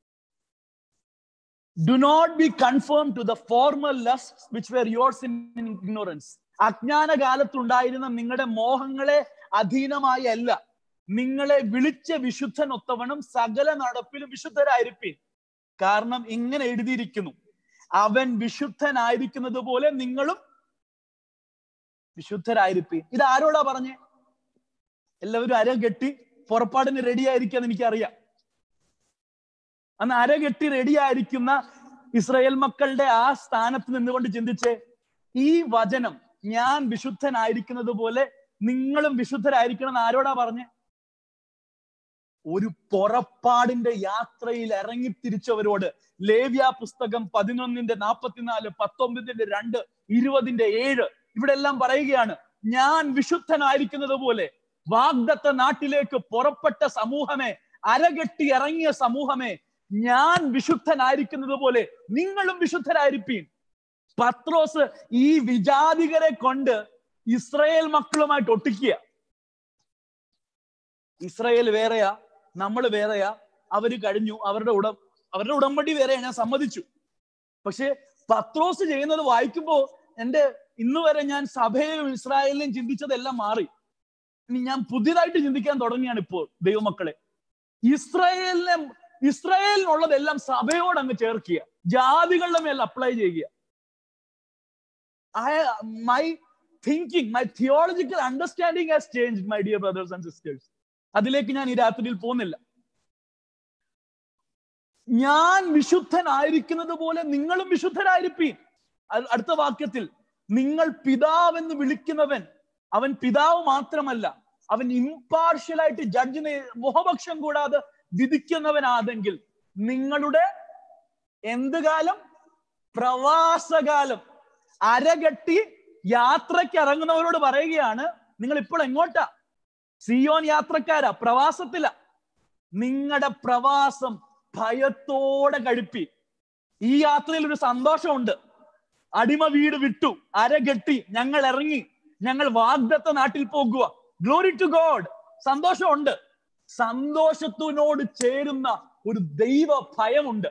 do not be conform to the former lust which were yours in ignorance അജ്ഞാന കാലത്തുണ്ടായിരുന്ന നിങ്ങളുടെ മോഹങ്ങളെ അധീനമായി അല്ല നിങ്ങളെ വിളിച്ച വിശുദ്ധനൊത്തവണ്ണം സകല നടപ്പിലും വിശുദ്ധരായിരിക്കും കാരണം ഇങ്ങനെ എഴുതിയിരിക്കുന്നു അവൻ വിശുദ്ധനായിരിക്കുന്നത് പോലെ നിങ്ങളും വിശുദ്ധരായിരിക്കും ഇത് ആരോടാ പറഞ്ഞേ എല്ലാവരും അര കെട്ടി പുറപ്പാടിന് റെഡി ആയിരിക്കാന്ന് എനിക്കറിയാം അന്ന് അര കെട്ടി റെഡി ആയിരിക്കുന്ന ഇസ്രായേൽ മക്കളുടെ ആ സ്ഥാനത്ത് നിന്നുകൊണ്ട് ചിന്തിച്ചേ ഈ വചനം ഞാൻ വിശുദ്ധനായിരിക്കുന്നത് പോലെ നിങ്ങളും വിശുദ്ധരായിരിക്കണം എന്ന് ആരോടാ പറഞ്ഞേ ഒരു പുറപ്പാടിന്റെ യാത്രയിൽ ഇറങ്ങി തിരിച്ചവരോട് ലേവ്യ പുസ്തകം പതിനൊന്നിന്റെ നാൽപ്പത്തിനാല് പത്തൊമ്പതിന്റെ രണ്ട് ഇരുപതിന്റെ ഏഴ് ഇവിടെ എല്ലാം പറയുകയാണ് ഞാൻ വിശുദ്ധനായിരിക്കുന്നത് പോലെ വാഗ്ദത്ത നാട്ടിലേക്ക് പുറപ്പെട്ട സമൂഹമേ അരകെട്ടി ഇറങ്ങിയ സമൂഹമേ ഞാൻ വിശുദ്ധനായിരിക്കുന്നത് പോലെ നിങ്ങളും വിശുദ്ധരായിരിപ്പീൻ പത്രോസ് ഈ വിജാതികരെ കൊണ്ട് ഇസ്രയേൽ മക്കളുമായിട്ട് ഒട്ടിക്കുക ഇസ്രയേൽ വേറെയാ നമ്മൾ വേറെയാ അവര് കഴിഞ്ഞു അവരുടെ ഉട അവരുടെ ഉടമ്പടി വേറെയാ ഞാൻ സമ്മതിച്ചു പക്ഷെ പത്രോസ് ചെയ്യുന്നത് വായിക്കുമ്പോ എന്റെ ഇന്ന് വരെ ഞാൻ സഭയിലും ഇസ്രായേലിലും ചിന്തിച്ചതെല്ലാം മാറി ഇനി ഞാൻ പുതിയതായിട്ട് ചിന്തിക്കാൻ തുടങ്ങിയാണ് ഇപ്പോൾ ദൈവമക്കളെ ഇസ്രായേലിനെ ഇസ്രായേലിനുള്ളതെല്ലാം സഭയോട് അങ്ങ് ചേർക്കുക ജാതികളുടെ മേൽ അപ്ലൈ ചെയ്യുക I my thinking my theological understanding has change my dear brothers and sisters അതിലേക്ക് ഞാൻ ഈ രാത്രിയിൽ പോകുന്നില്ല ഞാൻ വിശുദ്ധനായിരിക്കുന്നത് പോലെ നിങ്ങളും വിശുദ്ധരായിരിപ്പീൻ അടുത്ത വാക്യത്തിൽ നിങ്ങൾ പിതാവെന്ന് വിളിക്കുന്നവൻ അവൻ പിതാവ് മാത്രമല്ല അവൻ ഇമ്പാർഷ്യലായിട്ട് ജഡ്ജിനെ മുഖപക്ഷം കൂടാതെ വിധിക്കുന്നവനാതെങ്കിൽ നിങ്ങളുടെ എന്ത് കാലം പ്രവാസകാലം അരകെട്ടി യാത്രയ്ക്ക് ഇറങ്ങുന്നവരോട് പറയുകയാണ് നിങ്ങൾ ഇപ്പോൾ എങ്ങോട്ടാ സിയോൻ യാത്രക്കാരാ പ്രവാസത്തില നിങ്ങളുടെ പ്രവാസം ഭയത്തോടെ കഴിപ്പി ഈ യാത്രയിൽ ഒരു സന്തോഷമുണ്ട് അടിമ വീട് വിട്ടു അരകെട്ടി ഞങ്ങൾ ഇറങ്ങി ഞങ്ങൾ വാഗ്ദത്ത നാട്ടിൽ പോകുക ഗ്ലോറി ടു ഗോഡ് സന്തോഷമുണ്ട് സന്തോഷത്തിനോട് ചേരുന്ന ഒരു ദൈവ ഭയമുണ്ട്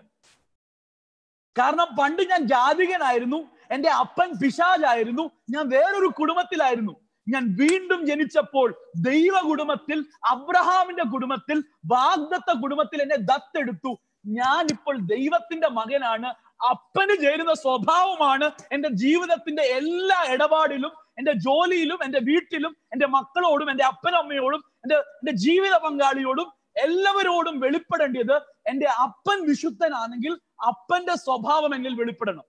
കാരണം പണ്ട് ഞാൻ ജാതികനായിരുന്നു എന്റെ അപ്പൻ പിശാജായിരുന്നു ഞാൻ വേറൊരു കുടുംബത്തിലായിരുന്നു ഞാൻ വീണ്ടും ജനിച്ചപ്പോൾ ദൈവ കുടുംബത്തിൽ അബ്രഹാമിന്റെ കുടുംബത്തിൽ വാഗ്ദത്ത കുടുംബത്തിൽ എന്നെ ദത്തെടുത്തു ഞാൻ ഇപ്പോൾ ദൈവത്തിന്റെ മകനാണ് അപ്പന് ചേരുന്ന സ്വഭാവമാണ് എന്റെ ജീവിതത്തിന്റെ എല്ലാ ഇടപാടിലും എന്റെ ജോലിയിലും എന്റെ വീട്ടിലും എന്റെ മക്കളോടും എന്റെ അപ്പനമ്മയോടും എന്റെ എന്റെ ജീവിത പങ്കാളിയോടും എല്ലാവരോടും വെളിപ്പെടേണ്ടത് എന്റെ അപ്പൻ വിശുദ്ധനാണെങ്കിൽ അപ്പന്റെ സ്വഭാവം എന്നിൽ വെളിപ്പെടണം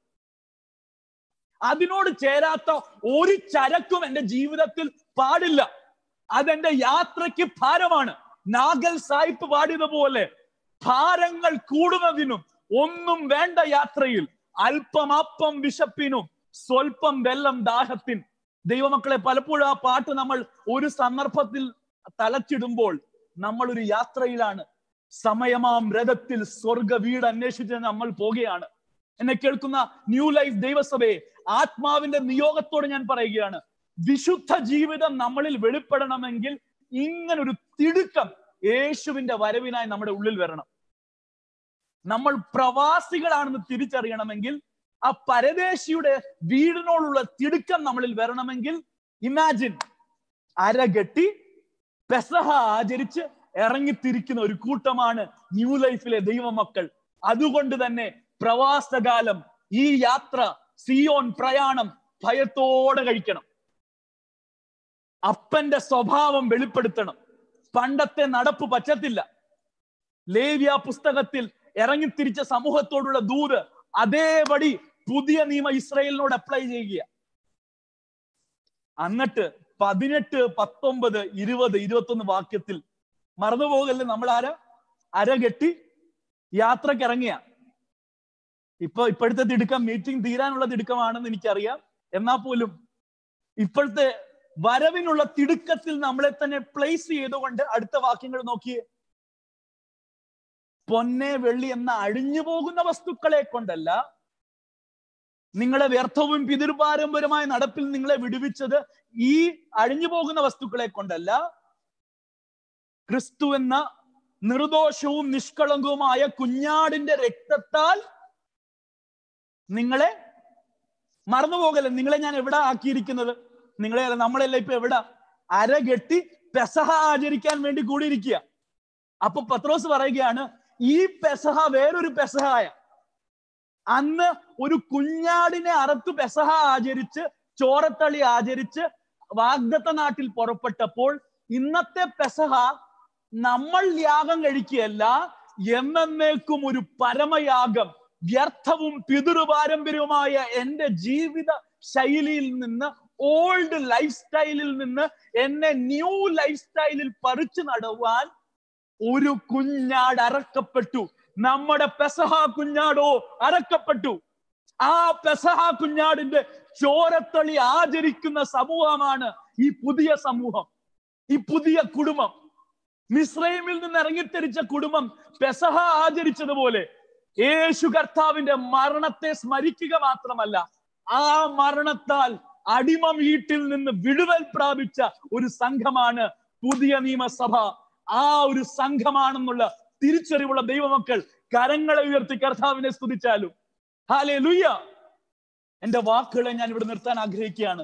അതിനോട് ചേരാത്ത ഒരു ചരക്കും എന്റെ ജീവിതത്തിൽ പാടില്ല അതെന്റെ യാത്രയ്ക്ക് ഭാരമാണ് നാഗൽ സായിപ്പ് പാടിയതുപോലെ ഭാരങ്ങൾ കൂടുന്നതിനും ഒന്നും വേണ്ട യാത്രയിൽ അല്പം അപ്പം വിശപ്പിനും സ്വൽപ്പം വെള്ളം ദാഹത്തിൻ ദൈവമക്കളെ പലപ്പോഴും ആ പാട്ട് നമ്മൾ ഒരു സന്ദർഭത്തിൽ തലച്ചിടുമ്പോൾ നമ്മൾ ഒരു യാത്രയിലാണ് സമയമാം രഥത്തിൽ സ്വർഗ വീട് അന്വേഷിച്ച് നമ്മൾ പോകുകയാണ് എന്നെ കേൾക്കുന്ന ന്യൂ ലൈഫ് ദൈവസഭയെ ആത്മാവിന്റെ നിയോഗത്തോട് ഞാൻ പറയുകയാണ് വിശുദ്ധ ജീവിതം നമ്മളിൽ വെളിപ്പെടണമെങ്കിൽ ഇങ്ങനൊരു തിടുക്കം യേശുവിന്റെ വരവിനായി നമ്മുടെ ഉള്ളിൽ വരണം നമ്മൾ പ്രവാസികളാണെന്ന് തിരിച്ചറിയണമെങ്കിൽ ആ പരദേശിയുടെ വീടിനോടുള്ള തിടുക്കം നമ്മളിൽ വരണമെങ്കിൽ ഇമാജിൻ അരകെട്ടി പെസഹ ആചരിച്ച് ഇറങ്ങിത്തിരിക്കുന്ന ഒരു കൂട്ടമാണ് ന്യൂ ലൈഫിലെ ദൈവമക്കൾ അതുകൊണ്ട് തന്നെ പ്രവാസകാലം ഈ യാത്ര സിയോൻ പ്രയാണം ഭയത്തോടെ കഴിക്കണം അപ്പന്റെ സ്വഭാവം വെളിപ്പെടുത്തണം പണ്ടത്തെ നടപ്പ് പറ്റത്തില്ല ലേവ്യ പുസ്തകത്തിൽ ഇറങ്ങിത്തിരിച്ച സമൂഹത്തോടുള്ള ദൂത് അതേപടി പുതിയ നിയമ ഇസ്രയേലിനോട് അപ്ലൈ ചെയ്യുക എന്നിട്ട് പതിനെട്ട് പത്തൊമ്പത് ഇരുപത് ഇരുപത്തൊന്ന് വാക്യത്തിൽ മറന്നുപോകല്ലേ നമ്മൾ ആരാ അരകെട്ടി യാത്രക്ക് ഇറങ്ങിയ ഇപ്പൊ ഇപ്പോഴത്തെ തിടുക്കം മീറ്റിംഗ് തീരാനുള്ള തിടുക്കമാണെന്ന് എനിക്കറിയാം എന്നാൽ പോലും ഇപ്പോഴത്തെ വരവിനുള്ള തിടുക്കത്തിൽ നമ്മളെ തന്നെ പ്ലേസ് ചെയ്തുകൊണ്ട് അടുത്ത വാക്യങ്ങൾ നോക്കിയേ പൊന്നെ വെള്ളി എന്ന അഴിഞ്ഞു പോകുന്ന വസ്തുക്കളെ കൊണ്ടല്ല നിങ്ങളെ വ്യർത്ഥവും പിതൃപാരമ്പര്യമായ നടപ്പിൽ നിങ്ങളെ വിടുവിച്ചത് ഈ അഴിഞ്ഞു പോകുന്ന വസ്തുക്കളെ കൊണ്ടല്ല ക്രിസ്തു എന്ന നിർദോഷവും നിഷ്കളങ്കവുമായ കുഞ്ഞാടിന്റെ രക്തത്താൽ നിങ്ങളെ മറന്നുപോകല്ല നിങ്ങളെ ഞാൻ എവിടെ ആക്കിയിരിക്കുന്നത് നിങ്ങളെ നമ്മളെല്ലാം ഇപ്പൊ എവിടെ അരകെട്ടി പെസഹ ആചരിക്കാൻ വേണ്ടി കൂടിയിരിക്കുക അപ്പൊ പത്രോസ് പറയുകയാണ് ഈ പെസഹ വേറൊരു പെസഹായ അന്ന് ഒരു കുഞ്ഞാടിനെ അറുത്ത് പെസഹ ആചരിച്ച് ചോരത്തളി ആചരിച്ച് വാഗ്ദത്ത നാട്ടിൽ പുറപ്പെട്ടപ്പോൾ ഇന്നത്തെ പെസഹ നമ്മൾ യാഗം കഴിക്കുകയല്ല എന്നേക്കും ഒരു പരമയാഗം വ്യർത്ഥവും പിതൃപാരമ്പര്യവുമായ എന്റെ ജീവിത ശൈലിയിൽ നിന്ന് ഓൾഡ് ലൈഫ് സ്റ്റൈലിൽ നിന്ന് എന്നെ ന്യൂ ലൈഫ് സ്റ്റൈലിൽ പറിച്ചു നടുവാൻ ഒരു കുഞ്ഞാട് അറക്കപ്പെട്ടു നമ്മുടെ പെസഹ കുഞ്ഞാടോ അറക്കപ്പെട്ടു ആ പെസഹ കുഞ്ഞാടിന്റെ ചോരത്തളി ആചരിക്കുന്ന സമൂഹമാണ് ഈ പുതിയ സമൂഹം ഈ പുതിയ കുടുംബം മിശ്രൈമിൽ നിന്ന് ഇറങ്ങിത്തിരിച്ച കുടുംബം പെസഹ ആചരിച്ചതുപോലെ യേശു കർത്താവിന്റെ മരണത്തെ സ്മരിക്കുക മാത്രമല്ല ആ മരണത്താൽ അടിമ വീട്ടിൽ നിന്ന് വിടുതൽ പ്രാപിച്ച ഒരു സംഘമാണ് പുതിയ നിയമസഭ ആ ഒരു സംഘമാണെന്നുള്ള തിരിച്ചറിവുള്ള ദൈവമക്കൾ കരങ്ങളെ ഉയർത്തി കർത്താവിനെ സ്തുതിച്ചാലും ഹാലേ ലുയ്യ എന്റെ വാക്കുകളെ ഞാൻ ഇവിടെ നിർത്താൻ ആഗ്രഹിക്കുകയാണ്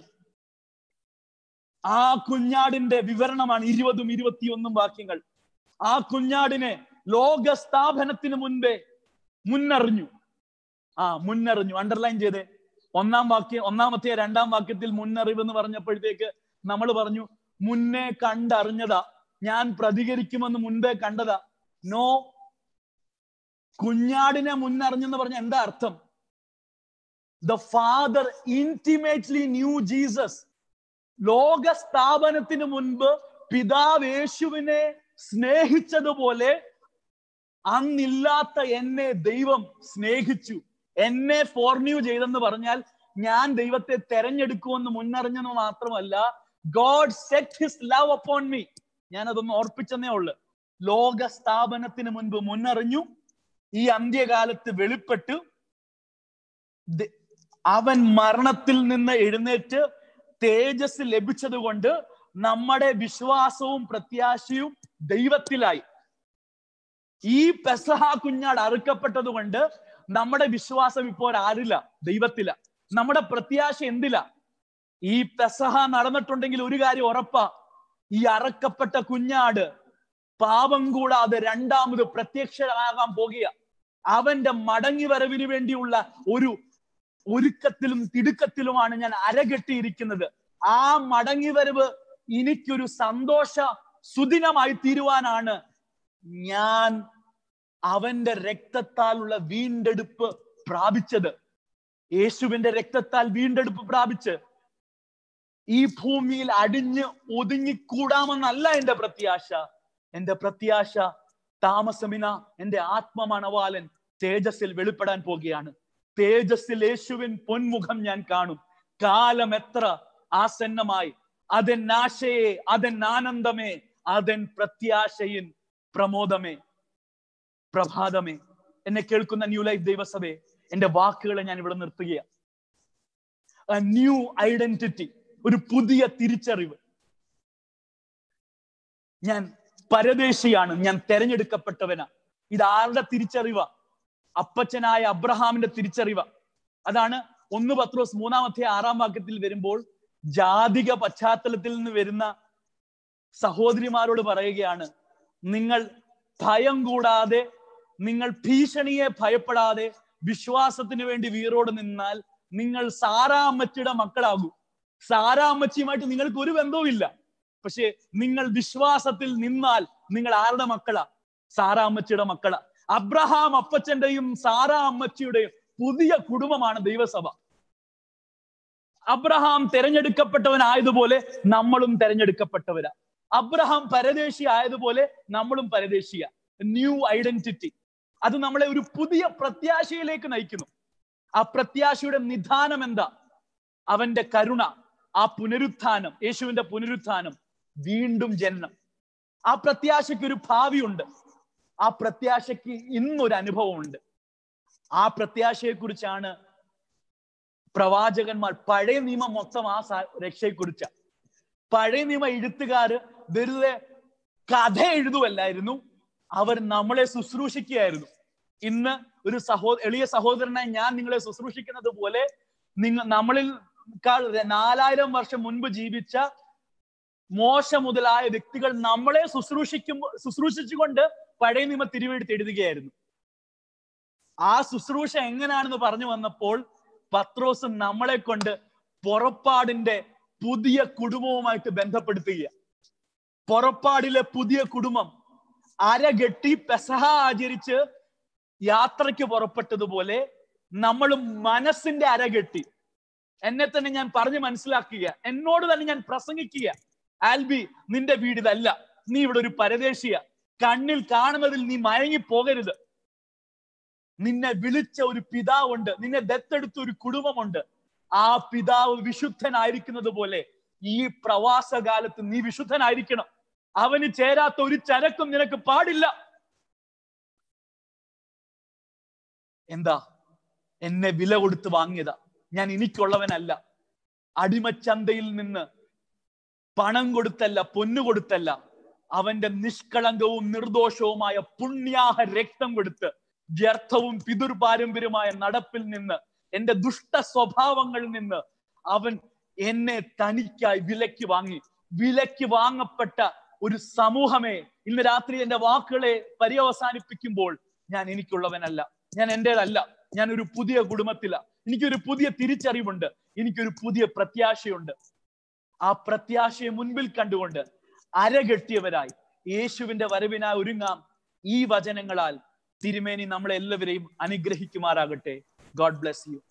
ആ കുഞ്ഞാടിന്റെ വിവരണമാണ് ഇരുപതും ഇരുപത്തിയൊന്നും വാക്യങ്ങൾ ആ കുഞ്ഞാടിനെ ലോക സ്ഥാപനത്തിന് മുൻപേ മുന്നറിഞ്ഞു ആ മുന്നറിഞ്ഞു അണ്ടർലൈൻ ചെയ്തേ ഒന്നാം വാക്യം ഒന്നാമത്തെ രണ്ടാം വാക്യത്തിൽ മുന്നറിവ് എന്ന് പറഞ്ഞപ്പോഴത്തേക്ക് നമ്മൾ പറഞ്ഞു മുന്നേ കണ്ടറിഞ്ഞതാ ഞാൻ പ്രതികരിക്കുമെന്ന് മുൻപേ കണ്ടതാ നോ കുഞ്ഞാടിനെ മുന്നറിഞ്ഞെന്ന് പറഞ്ഞ എന്താ അർത്ഥം the Father intimately knew Jesus ലോക സ്ഥാപനത്തിന് മുൻപ് പിതാവ് യേശുവിനെ സ്നേഹിച്ചതുപോലെ അന്നില്ലാത്ത എന്നെ ദൈവം സ്നേഹിച്ചു എന്നെ ഫോർന്യൂ ചെയ്തെന്ന് പറഞ്ഞാൽ ഞാൻ ദൈവത്തെ തെരഞ്ഞെടുക്കുമെന്ന് മുന്നറിഞ്ഞെന്ന് മാത്രമല്ല God set his love upon me ഞാൻ അതൊന്ന് ഓർപ്പിച്ചെന്നേ ഉള്ളു ലോക സ്ഥാപനത്തിന് മുൻപ് മുന്നറിഞ്ഞു ഈ അന്ത്യകാലത്ത് വെളിപ്പെട്ടു അവൻ മരണത്തിൽ നിന്ന് എഴുന്നേറ്റ് തേജസ് ലഭിച്ചത് കൊണ്ട് നമ്മുടെ വിശ്വാസവും പ്രത്യാശയും ദൈവത്തിലായി ഈ പെസഹ കുഞ്ഞാട് അറുക്കപ്പെട്ടത് കൊണ്ട് നമ്മുടെ വിശ്വാസം ഇപ്പോൾ ആരില്ല ദൈവത്തില നമ്മുടെ പ്രത്യാശ എന്തില ഈ പെസഹ നടന്നിട്ടുണ്ടെങ്കിൽ ഒരു കാര്യം ഉറപ്പാ ഈ അറക്കപ്പെട്ട കുഞ്ഞാട് പാപം കൂടാതെ രണ്ടാമത് പ്രത്യക്ഷമാകാൻ പോകുക അവന്റെ മടങ്ങി വരവിന് വേണ്ടിയുള്ള ഒരു ഒരുക്കത്തിലും തിടുക്കത്തിലുമാണ് ഞാൻ അരകെട്ടിയിരിക്കുന്നത് ആ മടങ്ങി വരവ് എനിക്കൊരു സന്തോഷ സുദിനമായി തീരുവാനാണ് ഞാൻ അവന്റെ രക്തത്താലുള്ള വീണ്ടെടുപ്പ് പ്രാപിച്ചത് യേശുവിന്റെ രക്തത്താൽ വീണ്ടെടുപ്പ് പ്രാപിച്ച് ഈ ഭൂമിയിൽ അടിഞ്ഞ് ഒതുങ്ങിക്കൂടാമെന്നല്ല എന്റെ പ്രത്യാശ എന്റെ പ്രത്യാശ താമസമിന എന്റെ ആത്മമണവാലൻ തേജസ്സിൽ വെളിപ്പെടാൻ പോകുകയാണ് തേജസ്സിൽ യേശുവിൻ പൊന്മുഖം ഞാൻ കാണും കാലം എത്ര ആസന്നമായി അതെൻ ആശയെ അതെൻ ആനന്ദമേ അതെൻ പ്രത്യാശയിൻ പ്രമോദമേ പ്രഭാതമേ എന്നെ കേൾക്കുന്ന ന്യൂ ലൈഫ് ദൈവസഭയെ എന്റെ വാക്കുകളെ ഞാൻ ഇവിടെ നിർത്തുകയാണ് ന്യൂ ഐഡന്റിറ്റി ഒരു പുതിയ തിരിച്ചറിവ് ഞാൻ പരദേശിയാണ് ഞാൻ തെരഞ്ഞെടുക്കപ്പെട്ടവനാ ഇത് ആരുടെ തിരിച്ചറിവ അപ്പച്ചനായ അബ്രഹാമിന്റെ തിരിച്ചറിവ അതാണ് ഒന്ന് പത്രോസ് മൂന്നാമത്തെ ആറാം വാക്യത്തിൽ വരുമ്പോൾ ജാതിക പശ്ചാത്തലത്തിൽ നിന്ന് വരുന്ന സഹോദരിമാരോട് പറയുകയാണ് നിങ്ങൾ ഭയം കൂടാതെ നിങ്ങൾ ഭീഷണിയെ ഭയപ്പെടാതെ വിശ്വാസത്തിന് വേണ്ടി വീറോട് നിന്നാൽ നിങ്ങൾ സാറാ അമ്മച്ചിയുടെ മക്കളാകൂ സാറാ അമ്മച്ചിയുമായിട്ട് നിങ്ങൾക്ക് ഒരു ബന്ധവും ഇല്ല പക്ഷെ നിങ്ങൾ വിശ്വാസത്തിൽ നിന്നാൽ നിങ്ങൾ ആരുടെ മക്കളാ സാറാ അമ്മച്ചിയുടെ മക്കളാ അബ്രഹാം അപ്പച്ചന്റെയും സാറാ അമ്മച്ചിയുടെയും പുതിയ കുടുംബമാണ് ദൈവസഭ അബ്രഹാം തെരഞ്ഞെടുക്കപ്പെട്ടവനായതുപോലെ നമ്മളും തെരഞ്ഞെടുക്കപ്പെട്ടവരാ അബ്രഹാം പരദേശി ആയതുപോലെ നമ്മളും പരദേശിയ ന്യൂ ഐഡന്റിറ്റി അത് നമ്മളെ ഒരു പുതിയ പ്രത്യാശയിലേക്ക് നയിക്കുന്നു ആ പ്രത്യാശയുടെ നിധാനം എന്താ അവന്റെ കരുണ ആ പുനരുത്ഥാനം യേശുവിന്റെ പുനരുത്ഥാനം വീണ്ടും ജനനം ആ പ്രത്യാശയ്ക്ക് ഒരു ഭാവിയുണ്ട് ആ പ്രത്യാശയ്ക്ക് ഇന്നൊരു അനുഭവമുണ്ട് ആ പ്രത്യാശയെ കുറിച്ചാണ് പ്രവാചകന്മാർ പഴയ നിയമം മൊത്തം ആ രക്ഷയെ കുറിച്ച പഴയ നിയമ എഴുത്തുകാര് വെറുതെ കഥ എഴുതുമല്ലായിരുന്നു അവർ നമ്മളെ ശുശ്രൂഷിക്കുകയായിരുന്നു ഇന്ന് ഒരു സഹോ എളിയ സഹോദരനായി ഞാൻ നിങ്ങളെ ശുശ്രൂഷിക്കുന്നത് പോലെ നിങ്ങൾ നമ്മളിൽ നാലായിരം വർഷം മുൻപ് ജീവിച്ച മോശ മുതലായ വ്യക്തികൾ നമ്മളെ ശുശ്രൂഷിക്കുമ്പോൾ ശുശ്രൂഷിച്ചുകൊണ്ട് പഴയ നിയമ തിരുവെടുത്ത് എഴുതുകയായിരുന്നു ആ ശുശ്രൂഷ എങ്ങനെയാണെന്ന് പറഞ്ഞു വന്നപ്പോൾ പത്രോസ് നമ്മളെ കൊണ്ട് പുറപ്പാടിന്റെ പുതിയ കുടുംബവുമായിട്ട് ബന്ധപ്പെടുത്തുക പുറപ്പാടിലെ പുതിയ കുടുംബം അരകെട്ടി പെസഹ ആചരിച്ച് യാത്രയ്ക്ക് പുറപ്പെട്ടതുപോലെ നമ്മളും മനസ്സിന്റെ അരകെട്ടി എന്നെ തന്നെ ഞാൻ പറഞ്ഞ് മനസ്സിലാക്കുക എന്നോട് തന്നെ ഞാൻ പ്രസംഗിക്കുക ആൽബി നിന്റെ വീട് ഇതല്ല നീ ഇവിടെ ഒരു പരദേശിയ കണ്ണിൽ കാണുന്നതിൽ നീ മയങ്ങി പോകരുത് നിന്നെ വിളിച്ച ഒരു പിതാവുണ്ട് നിന്നെ ദത്തെടുത്ത ഒരു കുടുംബമുണ്ട് ആ പിതാവ് വിശുദ്ധനായിരിക്കുന്നത് പോലെ ഈ പ്രവാസകാലത്ത് നീ വിശുദ്ധനായിരിക്കണം അവന് ചേരാത്ത ഒരു ചരക്കും നിനക്ക് പാടില്ല എന്താ എന്നെ വില കൊടുത്ത് വാങ്ങിയതാ ഞാൻ എനിക്കുള്ളവനല്ല അടിമച്ചന്തയിൽ നിന്ന് പണം കൊടുത്തല്ല പൊന്നു കൊടുത്തല്ല അവന്റെ നിഷ്കളങ്കവും നിർദോഷവുമായ പുണ്യാഹ രക്തം കൊടുത്ത് വ്യർത്ഥവും പിതുർ പാരമ്പര്യമായ നടപ്പിൽ നിന്ന് എന്റെ ദുഷ്ട സ്വഭാവങ്ങളിൽ നിന്ന് അവൻ എന്നെ തനിക്കായി വിലയ്ക്ക് വാങ്ങി വിലയ്ക്ക് വാങ്ങപ്പെട്ട ഒരു സമൂഹമേ ഇന്ന് രാത്രി എന്റെ വാക്കുകളെ പര്യവസാനിപ്പിക്കുമ്പോൾ ഞാൻ എനിക്കുള്ളവനല്ല ഞാൻ എന്റേതല്ല ഞാൻ ഒരു പുതിയ കുടുംബത്തില എനിക്കൊരു പുതിയ തിരിച്ചറിവുണ്ട് എനിക്കൊരു പുതിയ പ്രത്യാശയുണ്ട് ആ പ്രത്യാശയെ മുൻപിൽ കണ്ടുകൊണ്ട് അരകെട്ടിയവരായി യേശുവിന്റെ വരവിനായി ഒരുങ്ങാം ഈ വചനങ്ങളാൽ തിരുമേനി നമ്മളെല്ലാവരെയും അനുഗ്രഹിക്കുമാറാകട്ടെ ഗോഡ് ബ്ലെസ് യു